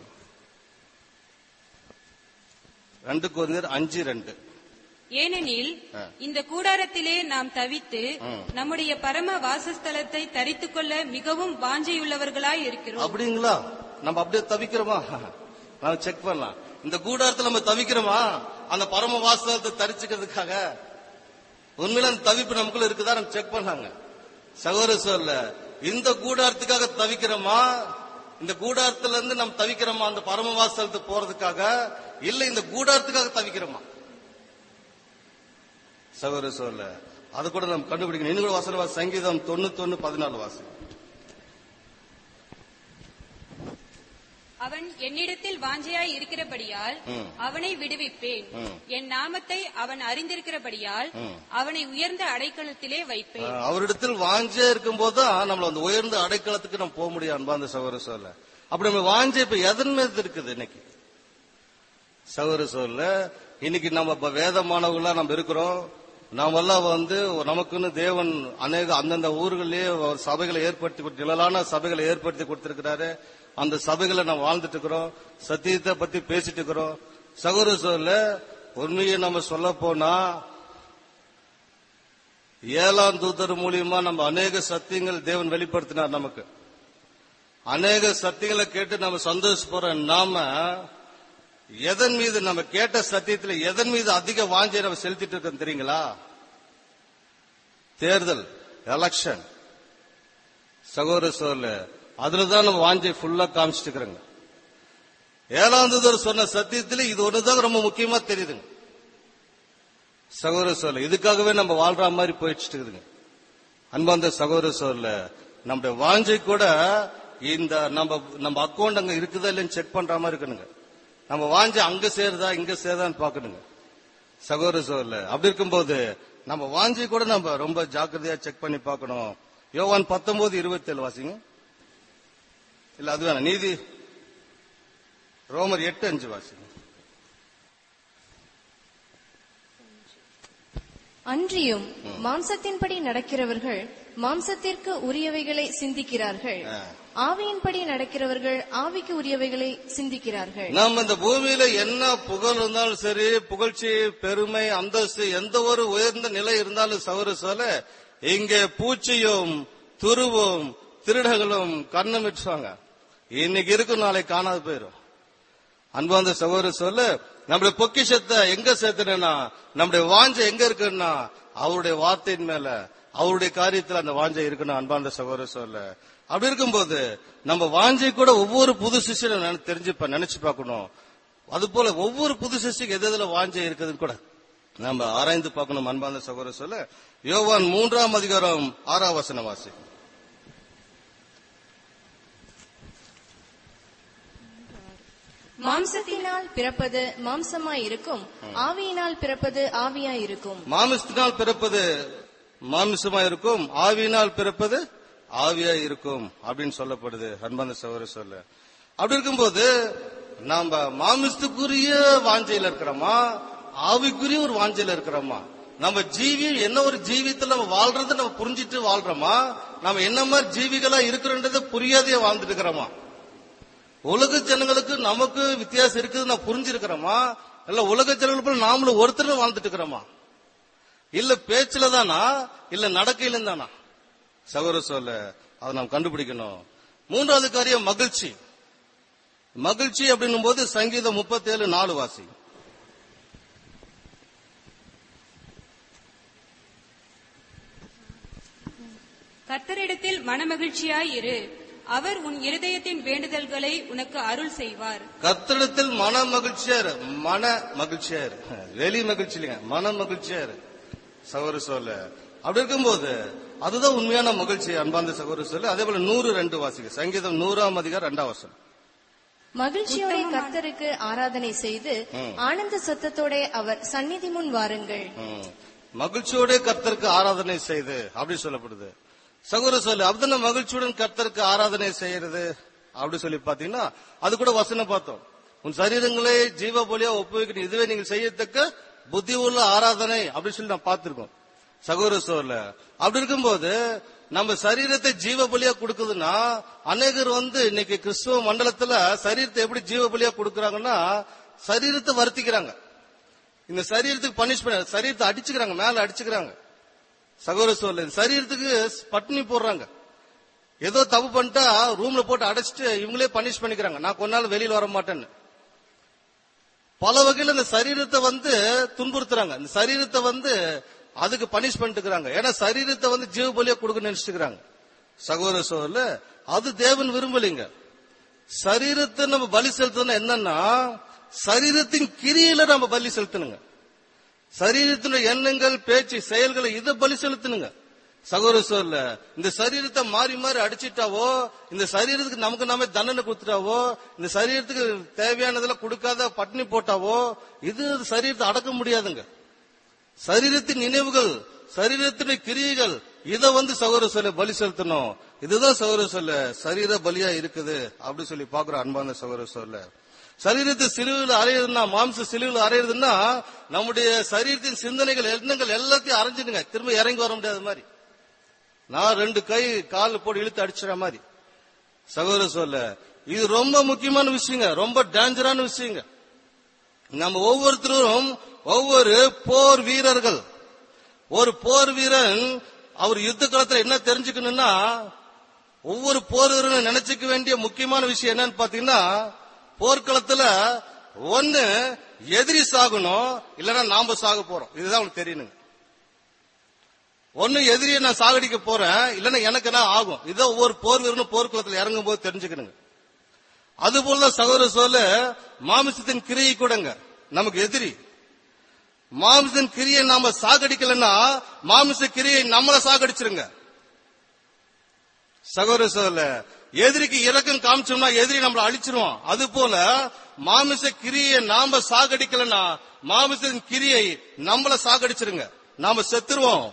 ரெண்டு குழந்தையர் அஞ்சு ரெண்டு ஏனெனில் ஆ. இந்த கூடாரத்திலே நாம் தவித்து ம். நம்முடைய பரம வாசஸ்தலத்தை தரித்துக் கொள்ள மிகவும் வாஞ்சையுள்ளவர்களாய் இருக்கிறோம் அப்படிங்களா நம்ம அப்படியே தவிக்கிறோமா நம்ம செக் பண்ணலாம் இந்த கூடாரத்துல நம்ம தவிக்கிறோமா அந்த பரம வாசலத்தை தரிச்சுக்கிறதுக்காக உண்மையில அந்த தவிப்பு நமக்குள்ள இருக்குதா நம்ம செக் பண்ணாங்க சகோதர சொல்ல இந்த கூடாரத்துக்காக தவிக்கிறோமா இந்த கூடாரத்துல இருந்து நம்ம தவிக்கிறோமா அந்த பரம வாசலத்துக்கு போறதுக்காக இல்ல இந்த கூடாரத்துக்காக தவிக்கிறோமா சகோதர சொல்ல அது கூட நம்ம கண்டுபிடிக்கணும் இன்னும் கூட வசன வாசி- சங்கீதம் தொண்ணூத்தொன்னு பதினாலு வாசம் அவன் என்னிடத்தில் வாஞ்சையாய் இருக்கிறபடியால் ம். அவனை விடுவிப்பேன் ம். என் நாமத்தை அவன் அறிந்திருக்கிறபடியால் ம். அவனை உயர்ந்த அடைக்கலத்திலே வைப்பேன் ஆஹ் அவரிடத்தில் வாஞ்சே இருக்கும்போது தான் நம்மள அந்த உயர்ந்த அடைக்கலத்துக்கு நம்ம போக முடியும் அன்பாந்த சகோதர சொல்ல அப்படி நம்ம வாஞ்சை இப்ப எதன் மீது இருக்குது இன்னைக்கு சகோதர சொல்ல இன்னைக்கு நம்ம இப்ப வேதமானவங்களா நம்ம இருக்கிறோம் நாம எல்லாம் வந்து நமக்குன்னு தேவன் அநேக அந்தந்த ஊர்களிலேயே ஒரு சபைகளை ஏற்படுத்தி கொடுத்து நிழலான சபைகளை ஏற்படுத்தி கொடுத்திருக்கிறாரு அந்த சபைகளை நம்ம வாழ்ந்துட்டு இருக்கிறோம் சத்தியத்தை பத்தி பேசிட்டு இருக்கிறோம் சகோதர சொல்ல உண்மையை நம்ம சொல்ல போனா ஏழாம் தூதர் மூலியமா நம்ம அநேக சத்தியங்கள் தேவன் வெளிப்படுத்தினார் நமக்கு அநேக சத்தியங்களை கேட்டு நம்ம சந்தோஷப்படுற நாம எதன் மீது நம்ம கேட்ட சத்தியத்துல எதன் மீது அதிக வாஞ்சை நம்ம செலுத்திட்டு இருக்கோம் தெரியுங்களா தேர்தல் எலெக்ஷன் சகோதர சோர்ல அதுலதான் நம்ம வாஞ்சை ஃபுல்லா காமிச்சிட்டு இருக்கிறோங்க ஏழாம் தூதர் சொன்ன சத்தியத்துல இது ஒண்ணுதான் ரொம்ப முக்கியமா தெரியுதுங்க சகோதர சோர்ல இதுக்காகவே நம்ம வாழ்ற மாதிரி போயிட்டு இருக்குதுங்க அன்பாந்த சகோதர சோர்ல நம்முடைய வாஞ்சை கூட இந்த நம்ம நம்ம அக்கௌண்ட் அங்க இருக்குதா இல்லைன்னு செக் பண்ற மாதிரி இருக்கணுங்க நம்ம வாஞ்சை அங்க சேருதா இங்க சேருதான்னு பாக்கணுங்க சகோதர சோர்ல அப்படி இருக்கும்போது நம்ம வாஞ்சி கூட நம்ம ரொம்ப ஜாக்கிரதையா செக் பண்ணி பார்க்கணும் யோவான் பத்தொன்பது இருபத்தி ஏழு வாசிங்க இல்ல அது வேணாம் நீதி ரோமர் எட்டு அஞ்சு வாசிங்க அன்றியும் மாம்சத்தின்படி நடக்கிறவர்கள் மாம்சத்திற்கு உரியவைகளை சிந்திக்கிறார்கள் ஆ. ஆவியின்படி நடக்கிறவர்கள் ஆவிக்கு உரியவைகளை சிந்திக்கிறார்கள் நம்ம இந்த பூமியில என்ன புகழ் இருந்தாலும் சரி புகழ்ச்சி பெருமை அந்தஸ்து எந்த ஒரு உயர்ந்த நிலை இருந்தாலும் சௌர சொல்ல இங்கே பூச்சியும் துருவும் திருடர்களும் கண்ணமிட்டுவாங்க இன்னைக்கு இருக்கும் நாளைக்கு காணாது போயிரும் அன்பாந்த சகோதர சொல்ல நம்முடைய பொக்கிஷத்தை எங்க சேர்த்துனா நம்முடைய வாஞ்சை எங்க இருக்குன்னா அவருடைய வார்த்தையின் மேல அவருடைய காரியத்துல அந்த வாஞ்சை இருக்கணும் அன்பாந்த சகோதர சொல்ல அப்படி இருக்கும்போது நம்ம வாஞ்சை கூட ஒவ்வொரு புது சிஷியும் தெரிஞ்சு பா- நினைச்சு பார்க்கணும் அது போல ஒவ்வொரு புது சிஷிக்கு எது எதுல வாஞ்சை இருக்குதுன்னு கூட நம்ம ஆராய்ந்து பார்க்கணும் அன்பாந்த சகோதர சொல்ல யோவான் மூன்றாம் அதிகாரம் ஆறாம் வசன வாசி மாம்சத்தினால் பிறப்பது மாம்சமாய் இருக்கும் ஆவியினால் பிறப்பது ஆவியாய் இருக்கும் மாமிசத்தினால் பிறப்பது மாமிசமா இருக்கும் ஆவியினால் பிறப்பது ஆவியா இருக்கும் அப்படின்னு சொல்லப்படுது அன்பான சகோதர சொல்ல அப்படி இருக்கும்போது நாம மாமிசத்துக்குரிய வாஞ்சையில இருக்கிறோமா ஆவிக்குரிய ஒரு வாஞ்சையில இருக்கிறோமா நம்ம ஜீவி என்ன ஒரு ஜீவியத்துல நம்ம வாழ்றது நம்ம புரிஞ்சிட்டு வாழ்றோமா நம்ம என்ன மாதிரி ஜீவிகளா இருக்கிறோன்றதை புரியாதையே வாழ்ந்துட்டு இருக்கிறோமா உலக ஜனங்களுக்கு நமக்கு வித்தியாசம் இருக்குது நான் புரிஞ்சிருக்கிறோமா இல்ல உலக ஜனங்கள் போல நாமளும் ஒருத்தர் வாழ்ந்துட்டு இருக்கிறோமா இல்ல பேச்சுல தானா இல்ல நடக்கையில தானா சகோதர சொல்ல அதை நாம் கண்டுபிடிக்கணும் மூன்றாவது காரியம் மகிழ்ச்சி மகிழ்ச்சி அப்படின்னும் போது சங்கீதம் முப்பத்தி ஏழு நாலு வாசி கர்த்தரிடத்தில் மனமகிழ்ச்சியாய் இரு அவர் உன் இருதயத்தின் வேண்டுதல்களை உனக்கு அருள் செய்வார் கத்திடத்தில் மன மகிழ்ச்சியா இரு மன மகிழ்ச்சியா இரு வெளி மகிழ்ச்சி இல்லைங்க மன மகிழ்ச்சியா இரு சகோதர சொல்ல அப்படி இருக்கும்போது அதுதான் உண்மையான மகிழ்ச்சி அன்பார்ந்த சகோதர சொல்ல அதே போல நூறு ரெண்டு வாசிக்க சங்கீதம் நூறாம் அதிகாரம் ரெண்டாம் வசனம் மகிழ்ச்சியோட கர்த்தருக்கு ஆராதனை செய்து ஆனந்த சத்தத்தோட அவர் சந்நிதி முன் வாருங்கள் ம். மகிழ்ச்சியோட கர்த்தருக்கு ஆராதனை செய்து அப்படி சொல்லப்படுது சகோதர சொல்லு அப்படின்னா மகிழ்ச்சியுடன் கர்த்தருக்கு ஆராதனை செய்யறது அப்படி சொல்லி பாத்தீங்கன்னா அது கூட வசனம் பார்த்தோம் உன் சரீரங்களே ஜீவ போலியா ஒப்புவிக்கணும் இதுவே நீங்கள் செய்யத்தக்க புத்தி உள்ள ஆராதனை அப்படின்னு சொல்லி நான் பார்த்திருக்கோம் சகோதர சோர்ல அப்படி இருக்கும்போது நம்ம சரீரத்தை ஜீவ பலியா கொடுக்குதுன்னா அநேகர் வந்து இன்னைக்கு கிறிஸ்துவ மண்டலத்துல சரீரத்தை எப்படி ஜீவ பலியா கொடுக்கறாங்கன்னா சரீரத்தை வருத்திக்கிறாங்க இந்த சரீரத்துக்கு பனிஷ்மெண்ட் சரீரத்தை அடிச்சுக்கிறாங்க மேல அடிச்சுக்கிறாங்க சகோதர சோழ சரீரத்துக்கு பட்டினி போடுறாங்க ஏதோ தப்பு பண்ணிட்டா ரூம்ல போட்டு அடைச்சிட்டு இவங்களே பனிஷ் பண்ணிக்கிறாங்க நான் கொஞ்ச நாள் வெளியில வர மாட்டேன்னு பல வகையில இந்த சரீரத்தை வந்து துன்புறுத்துறாங்க இந்த சரீரத்தை வந்து அதுக்கு பனிஷ் பண்ணிட்டுக்கிறாங்க ஏன்னா சரீரத்தை வந்து ஜீவ பலியா கொடுக்க நினைச்சுக்கிறாங்க சகோதர சோழல அது தேவன் விரும்பலைங்க சரீரத்தை நம்ம பலி செலுத்தணும் என்னன்னா சரீரத்தின் கிரியில நம்ம பலி செலுத்தணுங்க சரீரத்தினுடைய எண்ணங்கள் பேச்சு செயல்களை இதை பலி செலுத்தணுங்க சகோதர சோர்ல இந்த சரீரத்தை மாறி மாறி அடிச்சிட்டாவோ இந்த சரீரத்துக்கு நமக்கு நாமே தண்டனை கொடுத்துட்டாவோ இந்த சரீரத்துக்கு தேவையானதெல்லாம் கொடுக்காத பட்டினி போட்டாவோ இது சரீரத்தை அடக்க முடியாதுங்க சரீரத்தின் நினைவுகள் சரீரத்தின் கிரியைகள் இத வந்து சகோதர சொல்ல பலி செலுத்தணும் இதுதான் சகோதர சொல்ல சரீர பலியா இருக்குது அப்படி சொல்லி பாக்குற அன்பான சகோதர சொல்ல சரீரத்தை சிலுவையில் அறையுதுன்னா மாம்ச சிலுவையில் அறையுதுன்னா நம்முடைய சரீரத்தின் சிந்தனைகள் எண்ணங்கள் எல்லாத்தையும் அரைஞ்சிடுங்க திரும்ப இறங்கி வர முடியாத மாதிரி நான் ரெண்டு கை கால் போட்டு இழுத்து அடிச்சிட மாதிரி சகோதர சொல்ல இது ரொம்ப முக்கியமான விஷயங்க ரொம்ப டேஞ்சரான விஷயங்க நம்ம ஒவ்வொருத்தரும் ஒவ்வொரு போர் வீரர்கள் ஒரு போர் வீரன் அவர் யுத்த காலத்துல என்ன தெரிஞ்சுக்கணும்னா ஒவ்வொரு போர் வீரனும் நினைச்சுக்க வேண்டிய முக்கியமான விஷயம் என்னன்னு பாத்தீங்கன்னா போர்க்களத்துல ஒண்ணு எதிரி சாகணும் இல்லைன்னா நாம சாக போறோம் இதுதான் உங்களுக்கு தெரியணுங்க ஒண்ணு எதிரியை நான் சாகடிக்க போறேன் இல்லன்னா எனக்கு என்ன ஆகும் இதான் ஒவ்வொரு போர் வீரனும் போர்க்குளத்துல இறங்கும் போது தெரிஞ்சுக்கணுங்க அது போல சகோதர சொல்ல மாமிசத்தின் கிரியை கூடங்க நமக்கு எதிரி மாமிசத்தின் கிரியை நாம சாகடிக்கலன்னா மாமிச கிரியை நம்மள சாகடிச்சிருங்க சகோதர சொல்ல எதிரிக்கு இறக்கம் காமிச்சோம்னா எதிரி நம்மள அழிச்சிருவான் அது போல மாமிச கிரியை நாம சாகடிக்கலன்னா மாமிசத்தின் கிரியை நம்மள சாகடிச்சிருங்க நாம செத்துருவோம்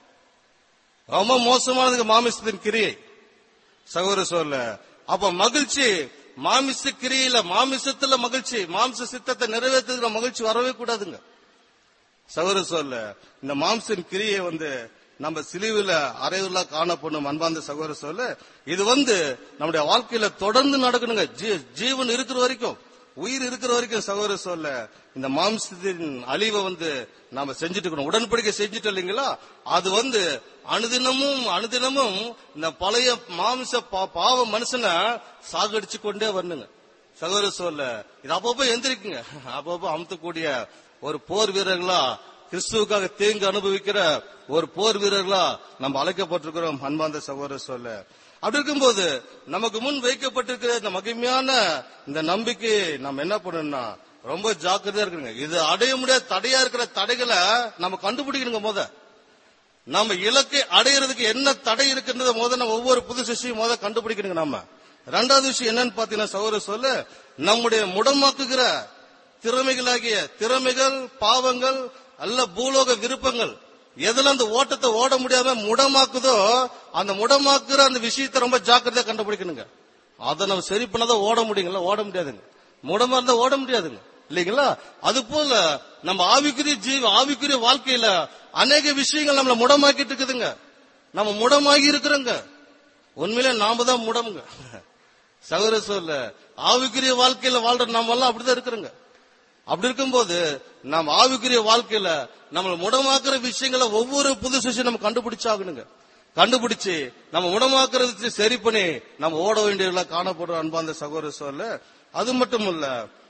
ரொம்ப மோசமானதுக்கு மாமிசத்தின் கிரியை சகோதர சொல்ல அப்ப மகிழ்ச்சி மாமிச கிரியில மாமிசத்துல மகிழ்ச்சி மாமிச சித்தத்தை நிறைவேற்றுகிற மகிழ்ச்சி வரவே கூடாதுங்க சகோதர சொல்ல இந்த மாம்சன் கிரியை வந்து நம்ம சிலுவில அறைவுல காணப்படும் அன்பார்ந்த சகோதர சொல்ல இது வந்து நம்முடைய வாழ்க்கையில தொடர்ந்து நடக்கணுங்க ஜீ- ஜீவன் இருக்கிற வரைக்கும் உயிர் இருக்கிற வரைக்கும் சகோதர சொல்ல இந்த மாம்சத்தின் அழிவை வந்து நாம செஞ்சுட்டு இருக்கணும் உடன்படிக்கை செஞ்சுட்டு இல்லைங்களா அது வந்து அனுதினமும் அனுதினமும் இந்த பழைய மாமிச பா- பாவ மனுஷனை சாகடிச்சு கொண்டே வரணுங்க சகோதர சொல்ல இது அப்பப்போ எந்திரிக்குங்க அப்பப்போ அமுத்தக்கூடிய ஒரு போர் வீரர்களா கிறிஸ்துவுக்காக தீங்கு அனுபவிக்கிற ஒரு போர் வீரர்களா நம்ம அழைக்கப்பட்டிருக்கிறோம் அன்பார்ந்த சகோதர சொல்ல அப்படி இருக்கும்போது நமக்கு முன் வைக்கப்பட்டிருக்கிற இந்த மகிமையான இந்த நம்பிக்கை நம்ம என்ன பண்ணணும்னா ரொம்ப ஜாக்கிரதையா இருக்குங்க இது அடைய முடியாத தடையா இருக்கிற தடைகளை நம்ம கண்டுபிடிக்கணுங்க முத நம்ம இலக்கை அடையிறதுக்கு என்ன தடை இருக்குன்றத முத நம்ம ஒவ்வொரு புது சிஷியும் முத கண்டுபிடிக்கணுங்க நம்ம ரெண்டாவது விஷயம் என்னன்னு பாத்தீங்கன்னா சகோதர சொல்ல நம்முடைய முடமாக்குகிற திறமைகளாகிய திறமைகள் பாவங்கள் அல்ல பூலோக விருப்பங்கள் எதுல அந்த ஓட்டத்தை ஓட முடியாம முடமாக்குதோ அந்த முடமாக்குற அந்த விஷயத்தை ரொம்ப ஜாக்கிரதையா கண்டுபிடிக்கணுங்க அதை நம்ம சரி பண்ணாதான் ஓட முடியுங்களா ஓட முடியாதுங்க முடமா இருந்தா ஓட முடியாதுங்க இல்லைங்களா அது போல நம்ம ஆவிக்குரிய ஜீவ ஆவிக்குரிய வாழ்க்கையில அநேக விஷயங்கள் நம்மள முடமாக்கிட்டு இருக்குதுங்க நம்ம முடமாகி இருக்கிறோங்க உண்மையிலே நாம தான் முடமுங்க சகோதர சொல்ல ஆவிக்குரிய வாழ்க்கையில வாழ்ற நாம எல்லாம் அப்படிதான் இருக்கிறோங்க அப்படி இருக்கும்போது நாம் ஆவிக்குரிய வாழ்க்கையில நம்மள முடமாக்குற விஷயங்களை ஒவ்வொரு புது சிஷம் நம்ம கண்டுபிடிச்சாகணுங்க கண்டுபிடிச்சு நம்ம முடமாக்குறது சரி பண்ணி நம்ம ஓட வேண்டியவர்களா காணப்படுற அன்பாந்த சகோதர சொல்ல அது மட்டும் இல்ல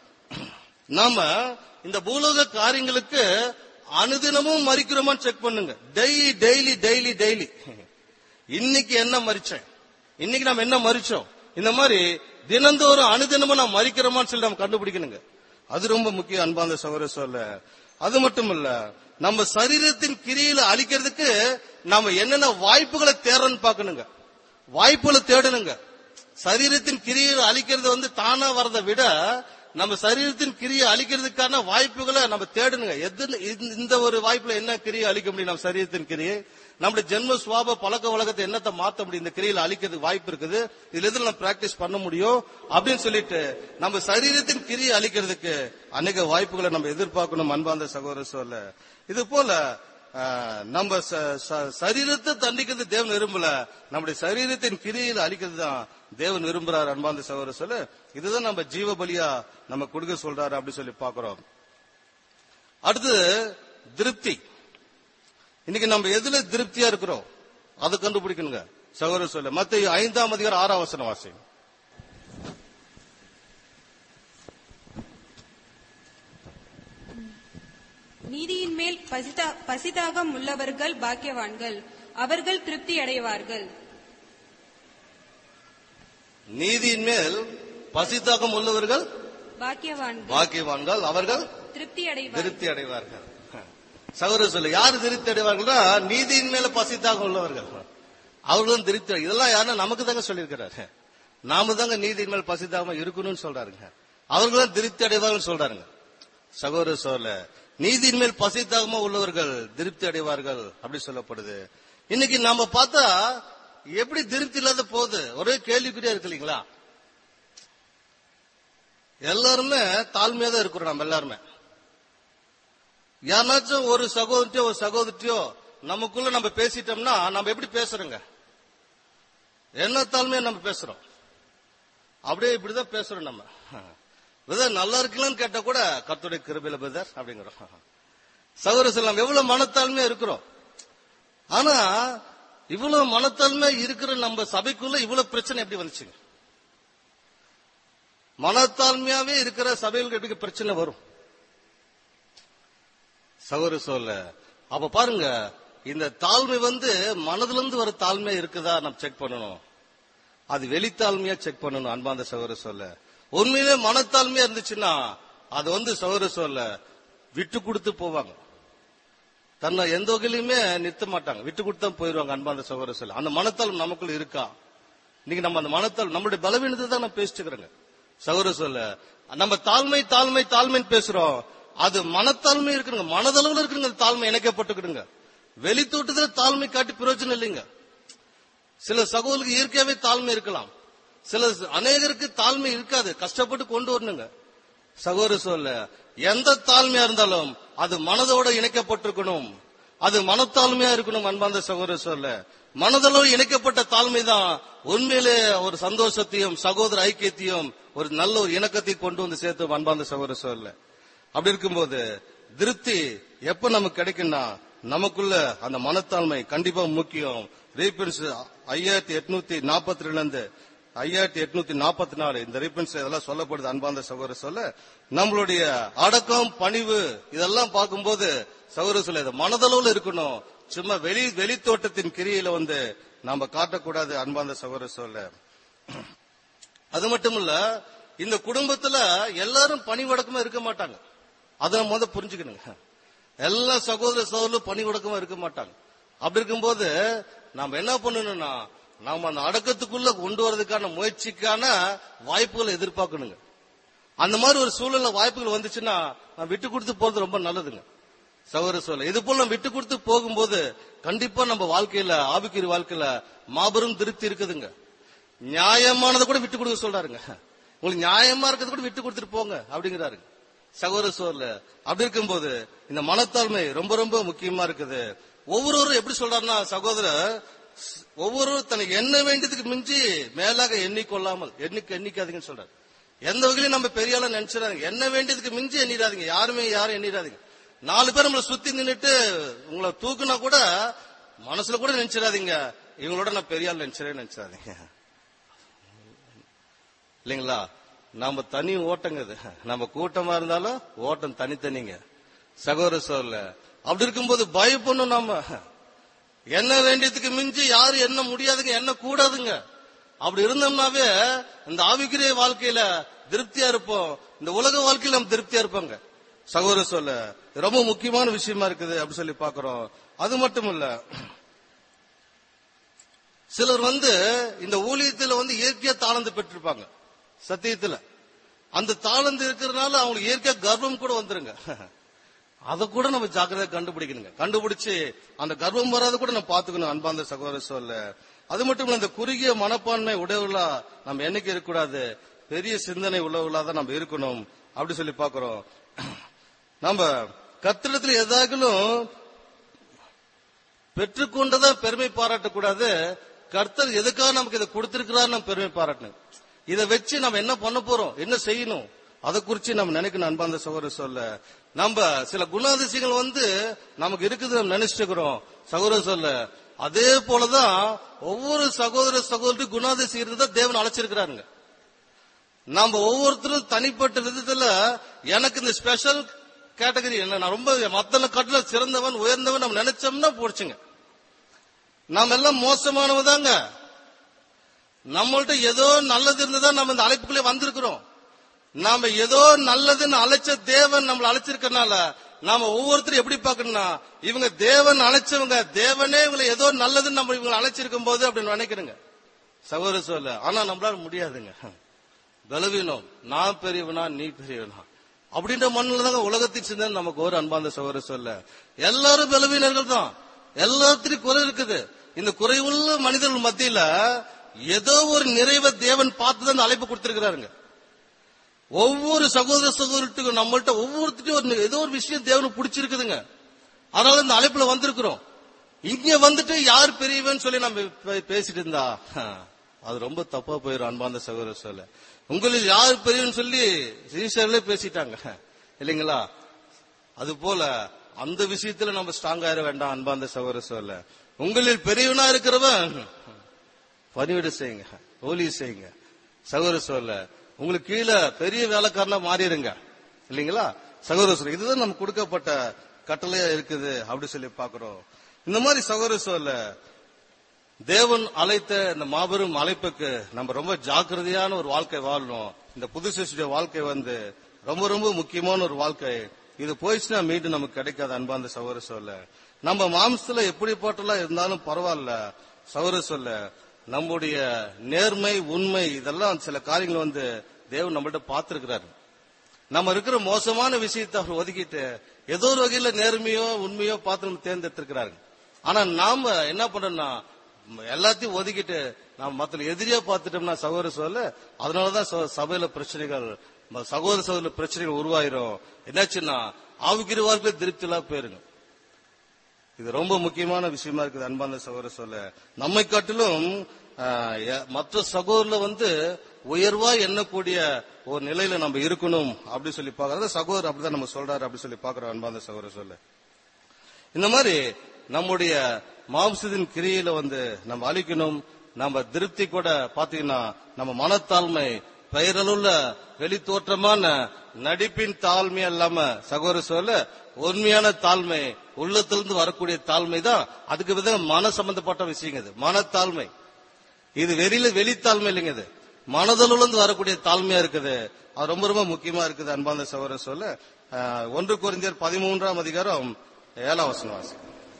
நாம இந்த பூலோக காரியங்களுக்கு அனுதினமும் மறிக்கிறோமான்னு செக் பண்ணுங்க டெய்லி டெய்லி டெய்லி டெய்லி இன்னைக்கு என்ன மறிச்சேன் இன்னைக்கு நம்ம என்ன மறிச்சோம் இந்த மாதிரி தினந்தோறும் அனுதினமும் நாம் மறிக்கிறோமான்னு சொல்லி நம்ம கண்டுபிடிக்கணுங்க அது ரொம்ப முக்கியம் அன்பாந்த சகோதர சொல்ல அது மட்டும் இல்ல நம்ம சரீரத்தின் கிரியில அழிக்கிறதுக்கு நாம என்னென்ன வாய்ப்புகளை தேடுறோம்னு பார்க்கணுங்க வாய்ப்புகளை தேடணுங்க சரீரத்தின் கிரியை அழிக்கிறது வந்து தானா வரதை விட நம்ம சரீரத்தின் கிரியை அழிக்கிறதுக்கான வாய்ப்புகளை நம்ம தேடணுங்க எது இந்த- இந்த ஒரு வாய்ப்புல என்ன கிரியை அழிக்க முடியும் நம்ம சரீரத்தின் கிரியை நம்முடைய ஜென்ம சுவாப பழக்க வழக்கத்தை என்னத்தை மாத்த முடியும் இந்த கிரியில அழிக்கிறதுக்கு வாய்ப்பு இருக்குது இதுல எதுல நம்ம பிராக்டிஸ் பண்ண முடியும் அப்படின்னு சொல்லிட்டு நம்ம சரீரத்தின் கிரியை அழிக்கிறதுக்கு அநேக வாய்ப்புகளை நம்ம எதிர்பார்க்கணும் அன்பார்ந்த சகோதர சொல்ல இது போல ஆஹ், நம்ம ச- ச- சரீரத்தை தண்டிக்கிறது தேவன் விரும்பல நம்முடைய சரீரத்தின் கிரியில் அழிக்கிறது தான் தேவன் விரும்புறார் அன்பார்ந்த சகோதர சொல்ல இதுதான் நம்ம ஜீவ பலியா நம்ம கொடுக்க சொல்றாரு அப்படி சொல்லி பாக்குறோம் அடுத்து திருப்தி இன்னைக்கு நம்ம எதுல திருப்தியா இருக்கிறோம் அதை கண்டுபிடிக்கணுங்க சகோதர சொல்ல மத்த ஐந்தாம் அதிகாரம் ஆறாம் வசனம் வாசி நீதியின் மேல் பசிதா- பசிதாகம் உள்ளவர்கள் பாக்கியவான்கள் அவர்கள் திருப்தி அடைவார்கள் நீதியின் மேல் பசித்தாகம் உள்ளவர்கள் பாக்கியவான்கள் பாக்கியவான்கள் அவர்கள் திருப்தி அடைவார்கள் திருப்தி அடைவார்கள் சகோதர சொல்ல யாரு திருப்தி அடைவார்கள்னா நீதியின் மேல பசித்தாக உள்ளவர்கள் அவர்களும் திருப்தி அடை- இதெல்லாம் யாருன்னா நமக்கு தாங்க சொல்லியிருக்கிறாரு நாம தாங்க நீதியின் மேல் பசித்தாகமா இருக்கணும்னு சொல்றாருங்க அவர்களும் திருப்தி அடைவார்கள் சொல்றாருங்க சகோதர சொல்ல நீதியின் மேல் பசித்தாகமா உள்ளவர்கள் திருப்தி அடைவார்கள் அப்படி சொல்லப்படுது இன்னைக்கு நாம பார்த்தா எப்படி திருப்தி இல்லாத போகுது ஒரே கேள்விக்குறியா இருக்கு இல்லைங்களா எல்லாருமே தாழ்மையா தான் இருக்கிறோம் நம்ம எல்லாருமே யாருனாச்சும் ஒரு சகோதரிட்டியோ ஒரு சகோதரிட்டியோ நமக்குள்ள நம்ம பேசிட்டோம்னா நம்ம எப்படி பேசுறோங்க என்ன தாழ்மையா நம்ம பேசுறோம் அப்படியே இப்படிதான் பேசுறோம் நம்ம பிரதர் நல்லா இருக்கலாம்னு கேட்டா கூட கர்த்தருடைய கிருபையில பிரதர் அப்படிங்கிறோம் சகோதர செல்லாம் எவ்வளவு மனத்தாழ்மையா இருக்கிறோம் ஆனா இவ்வளவு மனத்தாழ்மை இருக்கிற நம்ம சபைக்குள்ள இவ்வளவு பிரச்சனை எப்படி வந்துச்சுங்க மனத்தாழ்மையாவே இருக்கிற சபைகளுக்கு எப்படி பிரச்சனை வரும் சகோதர சொல்ல அப்ப பாருங்க இந்த தாழ்மை வந்து மனதிலிருந்து வர தாழ்மை இருக்குதா நம்ம செக் பண்ணணும் அது வெளித்தாழ்மையா செக் பண்ணணும் அன்பாந்த சகோதர சொல்ல உண்மையிலே மனத்தாழ்மையா இருந்துச்சுன்னா அது வந்து சகோதர சொல்ல விட்டு கொடுத்து போவாங்க தன்னை எந்த வகையிலுமே நிறுத்த மாட்டாங்க விட்டு கொடுத்து தான் போயிருவாங்க அன்பாந்த சகோதர சொல்ல அந்த மனத்தாழ்மை நமக்குள்ள இருக்கா இன்னைக்கு நம்ம அந்த மனத்தால் நம்மளுடைய பலவீனத்தை தான் நான் பேசிட்டு இருக்கிறேங்க சகோதர சொல்ல நம்ம தாழ்மை தாழ்மை தாழ்மைன்னு பேசுறோம் அது மனத்தாழ்மை இருக்குங்க மனதளவுல இருக்குங்க அந்த தாழ்மை இணைக்கப்பட்டுக்கிடுங்க வெளித்தோட்டத்துல தாழ்மை காட்டி பிரயோஜனம் இல்லைங்க சில சகோதரருக்கு இயற்கையாவே தாழ்மை இருக்கலாம் சில அநேகருக்கு தாழ்மை இருக்காது கஷ்டப்பட்டு கொண்டு வரணுங்க சகோதர சொல்ல எந்த தாழ்மையா இருந்தாலும் அது மனதோட இணைக்கப்பட்டிருக்கணும் அது மனத்தாழ்மையா இருக்கணும் அன்பாந்த சகோதர சொல்ல மனதளவு இணைக்கப்பட்ட தாழ்மை தான் உண்மையிலே ஒரு சந்தோஷத்தையும் சகோதர ஐக்கியத்தையும் ஒரு நல்ல ஒரு இணக்கத்தை கொண்டு வந்து சேர்த்து அன்பாந்த சகோதர சொல்ல அப்படி இருக்கும்போது திருப்தி எப்ப நமக்கு கிடைக்கும்னா நமக்குள்ள அந்த மனத்தாழ்மை கண்டிப்பா முக்கியம் ரீபென்ஸ் ஐயாயிரத்தி எட்நூத்தி நாற்பத்தி ரெண்டுல இருந்து ஐயாயிரத்தி எட்நூத்தி நாற்பத்தி நாலு இந்த ரீபென்ஸ் இதெல்லாம் சொல்லப்படுது அன்பாந்த சகோதர சொல்ல நம்மளுடைய அடக்கம் பணிவு இதெல்லாம் பார்க்கும்போது சகோதர சொல்ல இது மனதளவுல இருக்கணும் சும்மா வெளி வெளித்தோட்டத்தின் கிரியில வந்து நாம காட்டக்கூடாது அன்பாந்த சகோதர சொல்ல அது மட்டும் இல்ல இந்த குடும்பத்துல எல்லாரும் பணிவடக்கமா இருக்க மாட்டாங்க அதை நம்ம முத புரிஞ்சுக்கணுங்க எல்லா சகோதர சகோதரரும் பணிவடக்கமா இருக்க மாட்டாங்க அப்படி இருக்கும்போது நாம என்ன பண்ணணும்னா நாம அந்த அடக்கத்துக்குள்ள கொண்டு வரதுக்கான முயற்சிக்கான வாய்ப்புகளை எதிர்பார்க்கணுங்க அந்த மாதிரி ஒரு சூழல்ல வாய்ப்புகள் வந்துச்சுன்னா நான் விட்டு கொடுத்து போறது ரொம்ப நல்லதுங்க சகோதர சொல்ல இது போல நம்ம விட்டு கொடுத்து போகும்போது கண்டிப்பா நம்ம வாழ்க்கையில ஆபிக்கிற வாழ்க்கையில மாபெரும் திருப்தி இருக்குதுங்க நியாயமானதை கூட விட்டு கொடுக்க சொல்றாருங்க உங்களுக்கு நியாயமா இருக்கிறது கூட விட்டு கொடுத்துட்டு போங்க அப்படிங்கிறாருங்க சகோதர சோர்ல அப்படி இருக்கும்போது இந்த மனத்தாழ்மை ரொம்ப ரொம்ப முக்கியமா இருக்குது ஒவ்வொருவரும் எப்படி சொல்றாருன்னா சகோதரர் ஒவ்வொருவரும் தனக்கு எண்ண வேண்டியதுக்கு மிஞ்சி மேலாக எண்ணிக்கொள்ளாமல் எண்ணிக்க எண்ணிக்காதீங்கன்னு சொல்றாரு எந்த வகையிலும் நம்ம பெரிய ஆளா நினைச்சிடாதீங்க என்ன வேண்டியதுக்கு மிஞ்சி எண்ணிடாதீங்க யாருமே யாரும் எண்ணிடாதீங்க நாலு பேர் நம்மளை சுத்தி நின்னுட்டு உங்களை தூக்குனா கூட மனசுல கூட நினைச்சிடாதீங்க இவங்களோட நான் பெரிய ஆள் நினைச்சிடவே நினைச்சிடாதீங்க இல்லைங்களா நாம தனி ஓட்டங்க இது நம்ம கூட்டமா இருந்தாலும் ஓட்டம் தனித்தனிங்க சகோதர சோர்ல அப்படி இருக்கும்போது பயப்படணும் நாம என்ன வேண்டியதுக்கு மிஞ்சி யாரும் என்ன முடியாதுங்க என்ன கூடாதுங்க அப்படி இருந்தோம்னாவே இந்த ஆவிக்குரிய வாழ்க்கையில திருப்தியா இருப்போம் இந்த உலக வாழ்க்கையில நம்ம திருப்தியா இருப்போங்க சகோதர சொல்ல ரொம்ப முக்கியமான விஷயமா இருக்குது அப்படி சொல்லி பாக்குறோம் அது மட்டும் இல்ல சிலர் வந்து இந்த ஊழியத்துல வந்து இயற்கையா தாளந்து பெற்றிருப்பாங்க சத்தியத்துல அந்த தாளந்து இருக்கிறதுனால அவங்களுக்கு இயற்கையா கர்வம் கூட வந்துருங்க அதை கூட நம்ம ஜாக்கிரதையா கண்டுபிடிக்கணுங்க கண்டுபிடிச்சு அந்த கர்வம் வராத கூட நம்ம பாத்துக்கணும் அன்பாந்த சகோதர சொல்ல அது மட்டும் இல்ல இந்த குறுகிய மனப்பான்மை உடையவர்களா நம்ம என்னைக்கு இருக்கக்கூடாது பெரிய சிந்தனை உள்ளவர்களா தான் நம்ம இருக்கணும் அப்படி சொல்லி பாக்குறோம் நம்ம கத்திரத்துல எதாகலும் பெற்றுக்கொண்டதா பெருமை பாராட்டக்கூடாது கர்த்தர் எதுக்காக நமக்கு இதை கொடுத்திருக்கிறார் நம்ம பெருமை பாராட்டணும் இதை வச்சு நம்ம என்ன பண்ண போறோம் என்ன செய்யணும் அதை குறிச்சு நம்ம நினைக்கணும் அன்பாந்த சகோதர சொல்ல நம்ம சில குணாதிசயங்கள் வந்து நமக்கு இருக்குது நம்ம நினைச்சிட்டு இருக்கிறோம் சகோதர சொல்ல அதே போலதான் ஒவ்வொரு சகோதர சகோதரி குணாதிசயம் தான் தேவன் அழைச்சிருக்கிறாருங்க நாம ஒவ்வொருத்தரும் தனிப்பட்ட விதத்துல எனக்கு இந்த ஸ்பெஷல் கேட்டகரி என்ன நான் ரொம்ப மத்தன கட்டுல சிறந்தவன் உயர்ந்தவன் நம்ம நினைச்சோம்னா போடுச்சுங்க நாம எல்லாம் மோசமானவதாங்க நம்மள்ட்ட ஏதோ நல்லது இருந்ததா நம்ம இந்த அழைப்புக்குள்ளே வந்திருக்கிறோம் நாம ஏதோ நல்லதுன்னு அழைச்ச தேவன் நம்மள அழைச்சிருக்கனால நாம ஒவ்வொருத்தரும் எப்படி பார்க்கணும்னா இவங்க தேவன் அழைச்சவங்க தேவனே இவங்களை ஏதோ நல்லதுன்னு நம்ம இவங்களை அழைச்சிருக்கும் போது அப்படின்னு நினைக்கிறேங்க சகோதர சொல்ல ஆனா நம்மளால முடியாதுங்க பலவீனம் நான் பெரியவனா நீ பெரியவனா அப்படின்ற மண்ணில் தாங்க உலகத்தின் சிந்தனை நமக்கு ஒரு அன்பாந்த சகோதர சொல்ல எல்லாரும் பலவீனர்கள் தான் எல்லாத்திலும் குறை இருக்குது இந்த குறைவுள்ள மனிதர்கள் மத்தியில ஏதோ ஒரு நிறைவை தேவன் பார்த்து தான் அழைப்பு கொடுத்திருக்கிறாருங்க ஒவ்வொரு சகோதர சகோதரத்துக்கும் நம்மள்ட்ட ஒவ்வொருத்தையும் ஒரு ஏதோ ஒரு விஷயம் தேவனுக்கு பிடிச்சிருக்குதுங்க அதனால இந்த அழைப்புல வந்திருக்கிறோம் இங்க வந்துட்டு யார் பெரியவன் சொல்லி நம்ம பே- பேசிட்டு இருந்தா அது ரொம்ப தப்பா போயிடும் அன்பாந்த சகோதர சொல்ல உங்களில் யார் பெரியவன் சொல்லி சீசர்ல பேசிட்டாங்க இல்லைங்களா அது போல அந்த விஷயத்துல நம்ம ஸ்ட்ராங் ஆயிட வேண்டாம் அன்பாந்த சகோதர சொல்ல உங்களில் பெரியவனா இருக்கிறவன் பணிவிட செய்யுங்க ஓலி செய்யுங்க சகோதர சொல்ல உங்களுக்கு கீழே பெரிய வேலைக்காரனா மாறிடுங்க இல்லைங்களா சகோதர சொல்ல இதுதான் நமக்கு கொடுக்கப்பட்ட கட்டளையா இருக்குது அப்படி சொல்லி பாக்குறோம் இந்த மாதிரி சகோதர சொல்ல தேவன் அழைத்த இந்த மாபெரும் அழைப்புக்கு நம்ம ரொம்ப ஜாக்கிரதையான ஒரு வாழ்க்கை வாழணும் இந்த புது சிருஷ்டிய வாழ்க்கை வந்து ரொம்ப ரொம்ப முக்கியமான ஒரு வாழ்க்கை இது போயிடுச்சுன்னா மீண்டும் நமக்கு கிடைக்காத அன்பாந்த சகோதர சொல்ல நம்ம மாம்சத்துல எப்படிப்பட்டலாம் இருந்தாலும் பரவாயில்ல சகோதர சொல்ல நம்முடைய நேர்மை உண்மை இதெல்லாம் சில காரியங்கள் வந்து தேவன் நம்மள்ட்ட பார்த்திருக்கிறாரு நம்ம இருக்கிற மோசமான விஷயத்தை அவர் ஒதுக்கிட்டு ஏதோ ஒரு வகையில நேர்மையோ உண்மையோ பார்த்து நம்ம தேர்ந்தெடுத்திருக்கிறாரு ஆனா நாம என்ன பண்றோம்னா ம், எல்லாத்தையும் ஒதுக்கிட்டு நாம மத்த எதிரியா பார்த்துட்டோம்னா சகோதர சொல்ல அதனாலதான் ச- சபையில பிரச்சனைகள் ம- சகோதர சகோதர பிரச்சனைகள் உருவாயிரும் என்னாச்சுன்னா ஆவிக்கிற வாழ்க்கையில திருப்தி இல்லாம போயிருங்க இது ரொம்ப முக்கியமான விஷயமா இருக்குது அன்பான சகோதர சொல்ல நம்மை காட்டிலும் ஆஹ், எ- மற்ற சகோதரர்ல வந்து உயர்வா எண்ணக்கூடிய ஒரு நிலையில நம்ம இருக்கணும் அப்படி சொல்லி பாக்குறது சகோதரர் அப்படிதான் நம்ம சொல்றாரு அப்படி சொல்லி பாக்குறோம் அன்பான சகோதர சொல்ல இந்த மாதிரி நம்முடைய மாம்சத்தின் கிரியில வந்து நம்ம அழிக்கணும் நம்ம திருப்தி கூட பாத்தீங்கன்னா நம்ம மனத்தாழ்மை பெயரலுள்ள வெளித்தோற்றமான நடிப்பின் தாழ்மை இல்லாம சகோதர சொல்ல உண்மையான தாழ்மை உள்ளத்திலிருந்து வரக்கூடிய தாழ்மை தான் அதுக்கு வித மன சம்பந்தப்பட்ட விஷயங்க இது மனத்தாழ்மை இது வெளியில வெளித்தாழ்மை இல்லைங்க இது மனதளவுல வரக்கூடிய தாழ்மையா இருக்குது அது ரொம்ப ரொம்ப முக்கியமா இருக்குது அன்பான சகோதர சொல்ல ஆஹ், ஒன்று குறைந்தர் பதிமூன்றாம் அதிகாரம் ஏழாம் வசனம் வாசி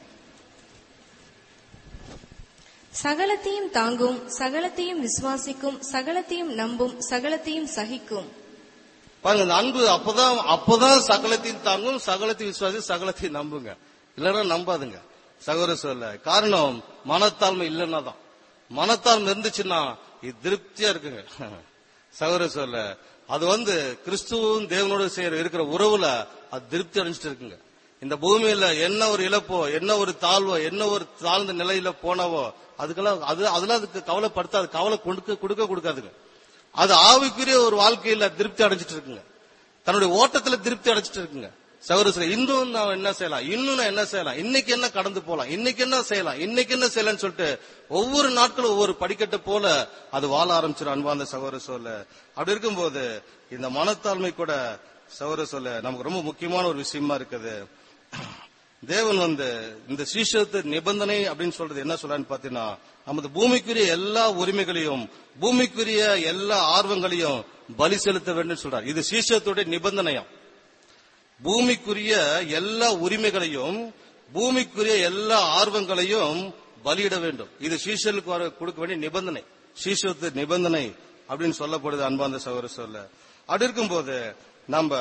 சகலத்தையும் தாங்கும் சகலத்தையும் விசுவாசிக்கும் சகலத்தையும் நம்பும் சகலத்தையும் சகிக்கும் பாருங்க இந்த அன்பு அப்பதான் அப்பதான் சகலத்தையும் தாங்கும் சகலத்தையும் விசுவாசி சகலத்தையும் நம்புங்க இல்லைன்னா நம்பாதுங்க சகோதர சொல்ல காரணம் மனத்தாழ்மை இல்லைன்னா தான் மனத்தாழ்மை இருந்துச்சுன்னா இது திருப்தியா இருக்குங்க சகோதர சொல்ல அது வந்து கிறிஸ்துவும் தேவனோட செய்யற இருக்கிற உறவுல அது திருப்தி அடைஞ்சிட்டு இருக்குங்க இந்த பூமியில என்ன ஒரு இழப்போ என்ன ஒரு தாழ்வோ என்ன ஒரு தாழ்ந்த நிலையில போனவோ அதுக்கெல்லாம் அது அதெல்லாம் அதுக்கு கவலைப்படுத்தாது கவலை கொடுக்க கொடுக்க கொடுக்காதுங்க அது ஆவிக்குரிய ஒரு வாழ்க்கையில திருப்தி அடைஞ்சிட்டு இருக்குங்க தன்னுடைய ஓட்டத்துல திருப்தி அடைஞ்சிட்டு இருக்குங்க சகோதர இன்னும் நான் என்ன செய்யலாம் இன்னும் நான் என்ன செய்யலாம் இன்னைக்கு என்ன கடந்து போலாம் இன்னைக்கு என்ன செய்யலாம் இன்னைக்கு என்ன செய்யலாம்னு சொல்லிட்டு ஒவ்வொரு நாட்களும் ஒவ்வொரு படிக்கட்டு போல அது வாழ ஆரம்பிச்சிடும் அன்பாந்த சகோதர சொல்ல அப்படி இருக்கும்போது இந்த மனத்தாழ்மை கூட சகோதர சொல்ல நமக்கு ரொம்ப முக்கியமான ஒரு விஷயமா இருக்குது தேவன் வந்து இந்த சீஷத்து நிபந்தனை அப்படின்னு சொல்றது என்ன சொல்றான்னு பாத்தீங்கன்னா நமது பூமிக்குரிய எல்லா உரிமைகளையும் பூமிக்குரிய எல்லா ஆர்வங்களையும் பலி செலுத்த வேண்டும் சொல்றார் இது சீஷத்துடைய நிபந்தனையாம் பூமிக்குரிய எல்லா உரிமைகளையும் பூமிக்குரிய எல்லா ஆர்வங்களையும் பலியிட வேண்டும் இது சீஷலுக்கு வர கொடுக்க வேண்டிய நிபந்தனை சீஷத்து நிபந்தனை அப்படின்னு சொல்லப்படுது அன்பாந்த சகோதர சொல்ல அப்படி இருக்கும்போது நம்ம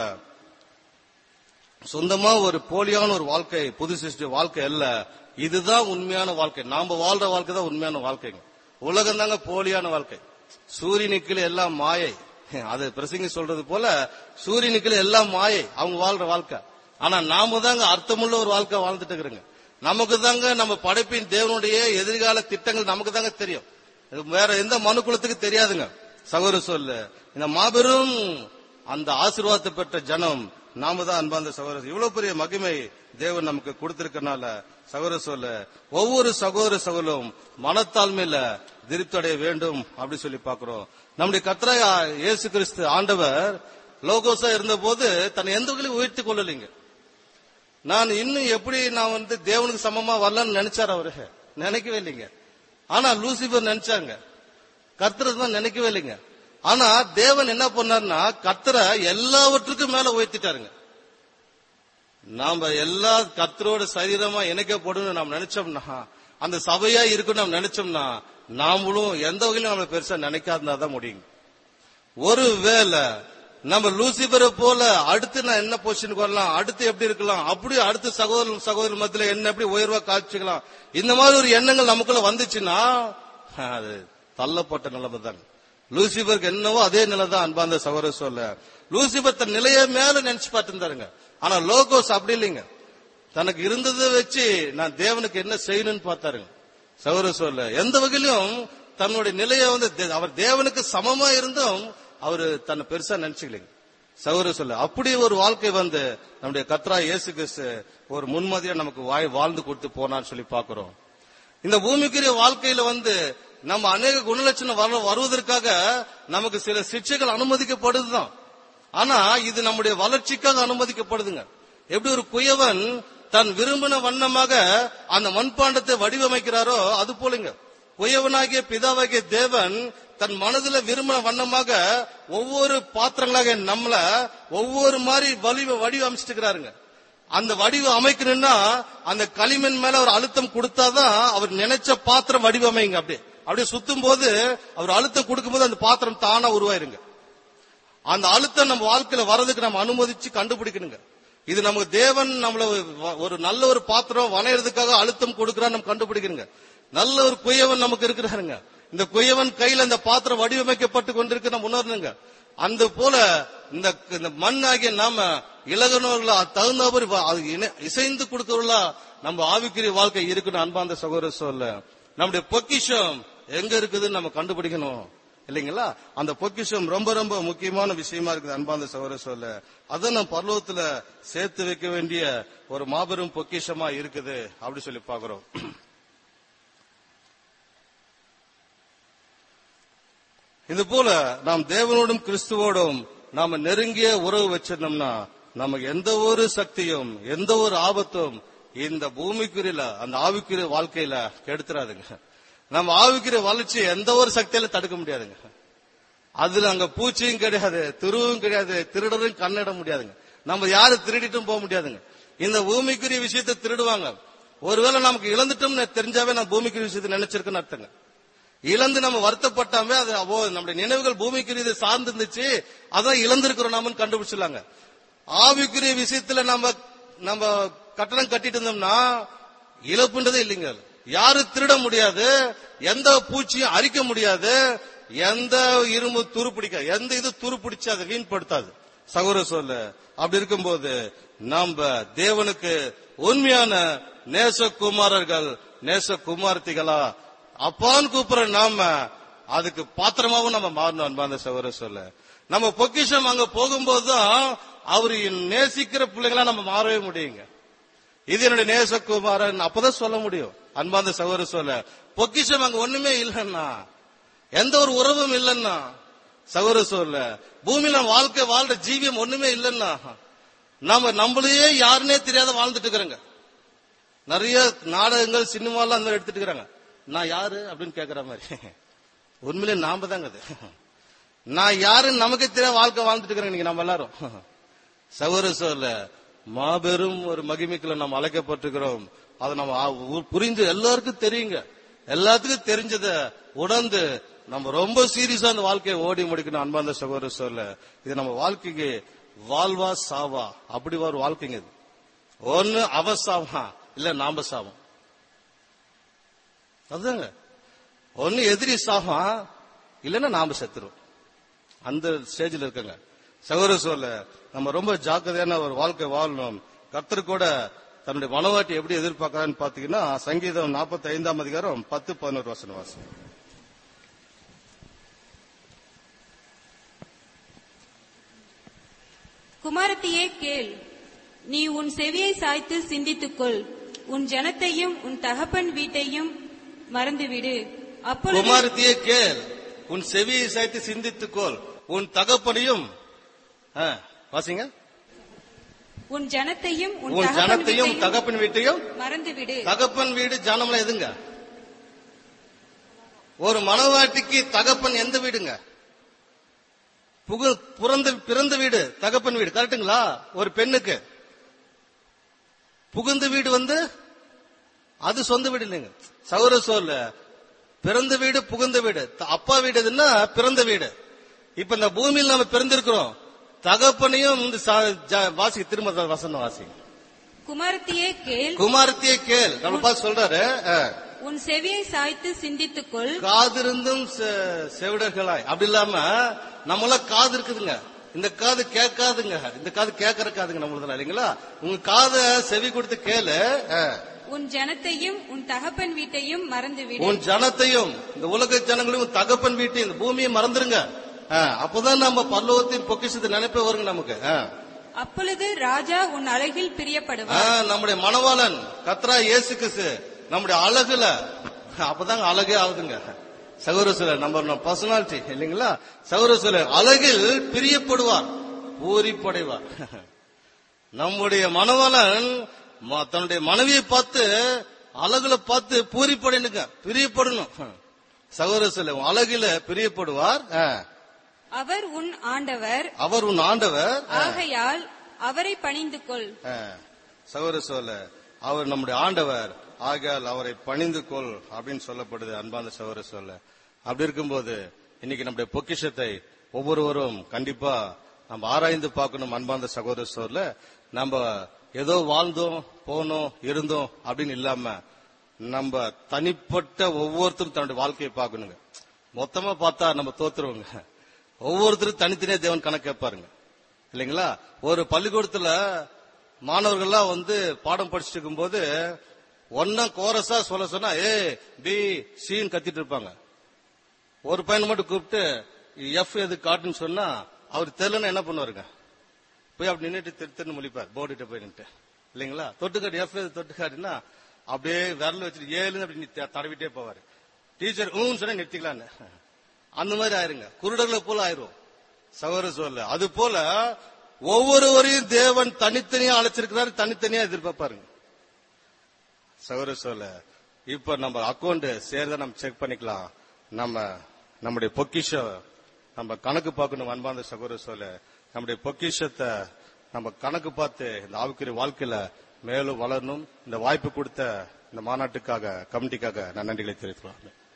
சொந்தமா ஒரு போலியான ஒரு வாழ்க்கை புது சிருஷ்டி வாழ்க்கை அல்ல இதுதான் உண்மையான வாழ்க்கை நாம வாழ்ற வாழ்க்கை தான் உண்மையான வாழ்க்கைங்க உலகம் தாங்க போலியான வாழ்க்கை சூரியனுக்குள்ள எல்லாம் மாயை அது பிரசங்கி சொல்றது போல சூரியனுக்குள்ள எல்லாம் மாயை அவங்க வாழ்ற வாழ்க்கை ஆனா நாம தாங்க அர்த்தமுள்ள ஒரு வாழ்க்கை வாழ்ந்துட்டு இருக்கிறோங்க நமக்கு தாங்க நம்ம படைப்பின் தேவனுடைய எதிர்கால திட்டங்கள் நமக்கு தாங்க தெரியும் இது வேற எந்த மனு குலத்துக்கு தெரியாதுங்க சகோதர சொல்லு இந்த மாபெரும் அந்த ஆசீர்வாதத்தை பெற்ற ஜனம் நாம தான் அன்பாந்த சகோதரர் இவ்வளவு பெரிய மகிமை தேவன் நமக்கு கொடுத்திருக்கனால சகோதர சொல்ல ஒவ்வொரு சகோதர சகோதரும் மனத்தாழ்மையில திருப்தி அடைய வேண்டும் அப்படி சொல்லி பாக்குறோம் நம்முடைய கத்ராய இயேசு கிறிஸ்து ஆண்டவர் லோகோசா இருந்த போது தன்னை எந்த வகையிலும் உயர்த்தி கொள்ளலைங்க நான் இன்னும் எப்படி நான் வந்து தேவனுக்கு சமமா வரலன்னு நினைச்சார் அவரு நினைக்கவே இல்லைங்க ஆனா லூசிபர் நினைச்சாங்க கர்த்தரை தான் நினைக்கவே இல்லைங்க ஆனா தேவன் என்ன பண்ணாருன்னா கர்த்தரை எல்லாவற்றுக்கும் மேல உயர்த்திட்டாருங்க நாம எல்லா கர்த்தரோட சரீரமா இணைக்கப்படும் நாம் நினைச்சோம்னா அந்த சபையா இருக்குன்னு நாம் நினைச்சோம்னா நாமளும் எந்த வகையிலும் நம்மள பெருசா நினைக்காதா தான் முடியும் ஒருவேளை நம்ம லூசிபரை போல அடுத்து நான் என்ன பொசிஷனுக்கு வரலாம் அடுத்து எப்படி இருக்கலாம் அப்படி அடுத்து சகோதரன் சகோதரர் மத்தியில என்ன எப்படி உயர்வா காட்சிக்கலாம் இந்த மாதிரி ஒரு எண்ணங்கள் நமக்குள்ள வந்துச்சுன்னா அது தள்ளப்பட்ட நிலைமை தான் லூசிபருக்கு என்னவோ அதே நிலை தான் அன்பாந்த சகோதர சொல்ல லூசிபர் தன் நிலைய மேல நினைச்சு பார்த்திருந்தாருங்க ஆனா லோகோஸ் அப்படி இல்லைங்க தனக்கு இருந்ததை வச்சு நான் தேவனுக்கு என்ன செய்யணும்னு பார்த்தாருங்க சகோதர சொல்ல எந்த வகையிலும் தன்னுடைய நிலையை வந்து தே- அவர் தேவனுக்கு சமமா இருந்தும் அவரு தன்னை பெருசா நினைச்சுக்கலைங்க சகோதர சொல்ல அப்படி ஒரு வாழ்க்கை வந்து நம்முடைய கத்ரா இயேசு கிறிஸ்து ஒரு முன்மாதிரியா நமக்கு வாய் வாழ்ந்து கொடுத்து போனான்னு சொல்லி பாக்குறோம் இந்த பூமிக்குரிய வாழ்க்கையில வந்து நம்ம அநேக குணலட்சணம் வர வருவதற்காக நமக்கு சில சிக்ஷைகள் அனுமதிக்கப்படுதுதான் ஆனா இது நம்முடைய வளர்ச்சிக்காக அனுமதிக்கப்படுதுங்க எப்படி ஒரு குயவன் தன் விரும்பின வண்ணமாக அந்த மண்பாண்டத்தை வடிவமைக்கிறாரோ அது போலங்க குயவனாகிய பிதாவாகிய தேவன் தன் மனதுல விரும்பின வண்ணமாக ஒவ்வொரு பாத்திரங்களாக நம்மள ஒவ்வொரு மாதிரி வடிவ வடிவமைச்சிட்டு இருக்கிறாருங்க அந்த வடிவம் அமைக்கணும்னா அந்த களிமண் மேல ஒரு அழுத்தம் கொடுத்தாதான் அவர் நினைச்ச பாத்திரம் வடிவமைங்க அப்படியே அப்படியே சுத்தும் போது அவர் அழுத்தம் கொடுக்கும்போது அந்த பாத்திரம் தானா உருவாயிருங்க அந்த அழுத்தம் நம்ம வாழ்க்கையில வர்றதுக்கு நம்ம அனுமதிச்சு கண்டுபிடிக்கணுங்க இது நமக்கு தேவன் நம்மள வ- ஒரு நல்ல ஒரு பாத்திரம் வணையறதுக்காக அழுத்தம் கொடுக்கிறார் நம்ம கண்டுபிடிக்கணுங்க நல்ல ஒரு குயவன் நமக்கு இருக்கிறாருங்க இந்த குயவன் கையில இந்த பாத்திரம் வடிவமைக்கப்பட்டு கொண்டிருக்கு நம்ம உணரணுங்க அந்த போல இந்த இந்த மண் ஆகிய நாம இலகனவர்களா தகுந்தபடி வா- அது இணை- இசைந்து கொடுக்கறவர்களா நம்ம ஆவிக்குரிய வாழ்க்கை இருக்குன்னு அன்பாந்த சகோதர சொல்ல நம்முடைய பொக்கிஷம் எங்க இருக்குதுன்னு நம்ம கண்டுபிடிக்கணும் இல்லைங்களா அந்த பொக்கிஷம் ரொம்ப ரொம்ப முக்கியமான விஷயமா இருக்குது அன்பாந்த சகோதர சொல்ல அதை நம்ம பரலோகத்துல சேர்த்து வைக்க வேண்டிய ஒரு மாபெரும் பொக்கிஷமா இருக்குது அப்படி சொல்லி பாக்குறோம் இது போல நாம் தேவனோடும் கிறிஸ்துவோடும் நாம நெருங்கிய உறவு வச்சிருந்தோம்னா நமக்கு எந்த ஒரு சக்தியும் எந்த ஒரு ஆபத்தும் இந்த பூமிக்குரிய அந்த ஆவிக்குரிய வாழ்க்கையில கெடுத்துறாதுங்க நம்ம ஆவிக்குரிய வளர்ச்சி எந்த ஒரு சக்தியில தடுக்க முடியாதுங்க அதுல அங்க பூச்சியும் கிடையாது திருவும் கிடையாது திருடரும் கண்ணிட முடியாதுங்க நம்ம யாரு திருடிட்டும் போக முடியாதுங்க இந்த பூமிக்குரிய விஷயத்தை திருடுவாங்க ஒருவேளை நமக்கு இழந்துட்டோம்னு தெரிஞ்சாவே நான் பூமிக்குரிய விஷயத்தை நினைச்சிருக்குன்னு அர்த்தங்க இழந்து நம்ம வருத்தப்பட்டாமே அது ஓ நம்முடைய நினைவுகள் பூமிக்குரியது சார்ந்து இருந்துச்சு அதான் இழந்திருக்கிறோம் நாமன்னு கண்டுபிடிச்சிடலாங்க ஆவிக்குரிய விஷயத்துல நம்ம நம்ம கட்டணம் கட்டிட்டு இருந்தோம்னா இழப்புன்றதே இல்லைங்க யாரும் திருட முடியாது எந்த பூச்சியும் அரிக்க முடியாது எந்த இரும்பு துரு பிடிக்காது எந்த இது துரு பிடிச்சு அதை வீண்படுத்தாது சகோதர சொல்ல அப்படி இருக்கும்போது நாம தேவனுக்கு உண்மையான நேசகுமாரர்கள் நேசகுமார்த்திகளா அப்பான்னு கூப்பிடுற நாம அதுக்கு பாத்திரமாவும் நம்ம மாறணும் அன்பாந்த சகோதர சொல்ல நம்ம பொக்கிஷம் அங்க போகும்போதுதான் அவரு நேசிக்கிற பிள்ளைங்களா நம்ம மாறவே முடியுங்க இது என்னுடைய நேசகுமாரன் அப்பதான் சொல்ல முடியும் அன்பாந்த சகோதர சொல்ல பொக்கிஷம் அங்க ஒண்ணுமே இல்லைன்னா எந்த ஒரு உறவும் இல்லைன்னா சகோதர சொல்ல பூமியில நம்ம வாழ்க்கை வாழ்ற ஜீவியம் ஒண்ணுமே இல்லைன்னா நாம நம்மளையே யாருன்னே தெரியாத வாழ்ந்துட்டு இருக்கிறோங்க நிறைய நாடகங்கள் சினிமாலாம் அந்த மாதிரி எடுத்துட்டு இருக்கிறாங்க நான் யாரு அப்படின்னு கேக்குற மாதிரி உண்மையிலே நாம தாங்க அது நான் யாருன்னு நமக்கே தெரியாத வாழ்க்கை வாழ்ந்துட்டு இருக்கிறோங்க இன்னைக்கு நம்ம எல்லாரும் சகோதர சொல்ல மாபெரும் ஒரு மகிமைக்குள்ள நம்ம அழைக்கப்பட்டிருக்கிறோம் அதை நம்ம ஆ- உ- புரிஞ்சு எல்லாருக்கும் தெரியுங்க எல்லாத்துக்கும் தெரிஞ்சத உணர்ந்து நம்ம ரொம்ப சீரியஸா அந்த வாழ்க்கையை ஓடி முடிக்கணும் அன்பாந்த சகோதர சொல்ல இது நம்ம வாழ்க்கைக்கு வாழ்வா சாவா அப்படி ஒரு வாழ்க்கைங்க இது ஒன்னு அவ சாவான் இல்ல நாம சாவோம் அதுதாங்க ஒன்னு எதிரி சாவான் இல்லைன்னா நாம செத்துரும் அந்த ஸ்டேஜ்ல இருக்கங்க சகோதர சொல்ல நம்ம ரொம்ப ஜாக்கிரதையான ஒரு வாழ்க்கை வாழணும் கர்த்தர் கூட தன்னுடைய மனவாட்டி எப்படி எதிர்பார்க்கறான்னு பாத்தீங்கன்னா சங்கீதம் 45 ஐந்தாம் அதிகாரம் பத்து பதினோரு வசன வாசம் குமாரத்தியே கேள் நீ உன் செவியை சாய்த்து சிந்தித்துக்கொள் உன் ஜனத்தையும் உன் தகப்பன் வீட்டையும் மறந்துவிடு அப்பொழுது குமாரத்தியே கேள் உன் செவியை சாய்த்து சிந்தித்துக்கோள் உன் தகப்பனையும் ஆ, வாசிங்க உன் ஜனத்தையும் உன் உன் தகப்பன் ஜனத்தையும் வீட்டையும் தகப்பன் வீட்டையும் மறந்துவிடு தகப்பன் வீடு ஜனம்லாம் எதுங்க ஒரு மனவாட்டிக்கு தகப்பன் எந்த வீடுங்க புகு பிறந்த பிறந்த வீடு தகப்பன் வீடு கரெக்ட்டுங்களா ஒரு பெண்ணுக்கு புகுந்த வீடு வந்து அது சொந்த வீடு இல்லைங்க சௌர சொல்ல பிறந்த வீடு புகுந்த வீடு த- அப்பா வீடு எதுன்னா பிறந்த வீடு இப்ப இந்த பூமியில் நம்ம பிறந்திருக்கிறோம் தகப்பனையும் இந்த சா- ஜா- வாசி திரும்ப வசனம் வாசி குமாரத்தியே கேள் குமாரத்தியே கேள் நம்ம பார்த்து சொல்றாரு அஹ், உன் செவியை சாய்த்து சிந்தித்துக்கொள் காதிருந்தும் செ- செவிடர்களாய் அப்படி இல்லாம நம்மள காது இருக்குதுங்க இந்த காது கேட்காதுங்க இந்த காது கேட்கற காதுங்க நம்மளதுல இல்லைங்களா உங்க காதை செவி கொடுத்து கேளு அஹ், உன் ஜனத்தையும் உன் தகப்பன் வீட்டையும் மறந்துவிடு உன் ஜனத்தையும் இந்த உலக ஜனங்களையும் உன் தகப்பன் வீட்டையும் இந்த பூமியை மறந்துருங்க அஹ், அப்பதான் நம்ம பல்லவத்தின் பொக்கிஷத்தை நினைப்பே வருங்க நமக்கு அஹ். அப்பொழுது ராஜா உன் அழகில் பிரியப்படுவார் ஆ, நம்முடைய மணவாளன் கத்ரா இயேசு கிறிஸ்து நம்முடைய அழகுல அப்பதாங்க அழகே ஆகுதுங்க சகோதர சிலர் நம்ம பர்சனாலிட்டி இல்லைங்களா சகோதர சிலர் அழகில் பிரியப்படுவார் பூரிப்படைவார் நம்முடைய மணவாளன் ம- தன்னுடைய மனைவியை பார்த்து அழகுல பார்த்து பூரிப்படைனுங்க பிரியப்படணும் சகோதர சொல்ல உன் அழகில பிரியப்படுவார் ஆ. அவர் உன் ஆண்டவர் அவர் உன் ஆண்டவர் ஆகையால் அவரை பணிந்து கொள் ஆ. சகோதர சொல்ல அவர் நம்முடைய ஆண்டவர் ஆகையால் அவரை பணிந்து கொள் அப்படின்னு சொல்லப்படுது அன்பாந்த சகோதர சொல்ல அப்படி இருக்கும்போது இன்னைக்கு நம்முடைய பொக்கிஷத்தை ஒவ்வொருவரும் கண்டிப்பா நம்ம ஆராய்ந்து பார்க்கணும் அன்பாந்த சகோதர சொல்ல நம்ம ஏதோ வாழ்ந்தோம் போனோம் இருந்தோம் அப்படின்னு இல்லாம நம்ம தனிப்பட்ட ஒவ்வொருத்தரும் தன்னுடைய வாழ்க்கையை பார்க்கணுங்க மொத்தமா பார்த்தா நம்ம தோத்துருவோங்க ஒவ்வொருத்தரும் தனித்தனியா தேவன் கணக்கு கேட்பாருங்க இல்லைங்களா ஒரு பள்ளிக்கூடத்துல மாணவர்கள்லாம் வந்து பாடம் படிச்சுட்டு இருக்கும்போது ஒன்னா கோரஸா சொல்ல சொன்னா ஏ பி சின்னு கத்திட்டு இருப்பாங்க ஒரு பையனை மட்டும் கூப்பிட்டு எஃப் எது காட்டுன்னு சொன்னா அவர் தெரியலன்னா என்ன பண்ணுவாருங்க போய் அப்படி நின்னுட்டு திரு திருன்னு முழிப்பார் போர்டுகிட்ட போய் நின்று இல்லைங்களா தொட்டுக்காட்டு எஃப் எது தொட்டுக்காட்டுன்னா அப்படியே விரல் வச்சுட்டு ஏழுன்னு அப்படி நித்தி- தடவிட்டே போவாரு டீச்சர் ஊன்னு சொன்னா நிறுத்திக்கலான்னு அந்த மாதிரி ஆயிருங்க குருடர்களை போல ஆயிரும் சகோதர சொல்ல அது போல ஒவ்வொருவரையும் தேவன் தனித்தனியா அழைச்சிருக்கிறாரு தனித்தனியா எதிர்பார்ப்பாருங்க சகோதர சொல்ல இப்ப நம்ம அக்கௌண்ட் சேர்ந்தா நம்ம செக் பண்ணிக்கலாம் நம்ம நம்முடைய பொக்கிஷம் நம்ம கணக்கு பார்க்கணும் அன்பாந்த சகோதர சொல்ல நம்முடைய பொக்கிஷத்தை நம்ம கணக்கு பார்த்து இந்த ஆவிக்குரிய வாழ்க்கையில மேலும் வளரணும் இந்த வாய்ப்பு கொடுத்த இந்த மாநாட்டுக்காக கமிட்டிக்காக நான் நன்றிகளை தெரிவித்துக்கிறேன்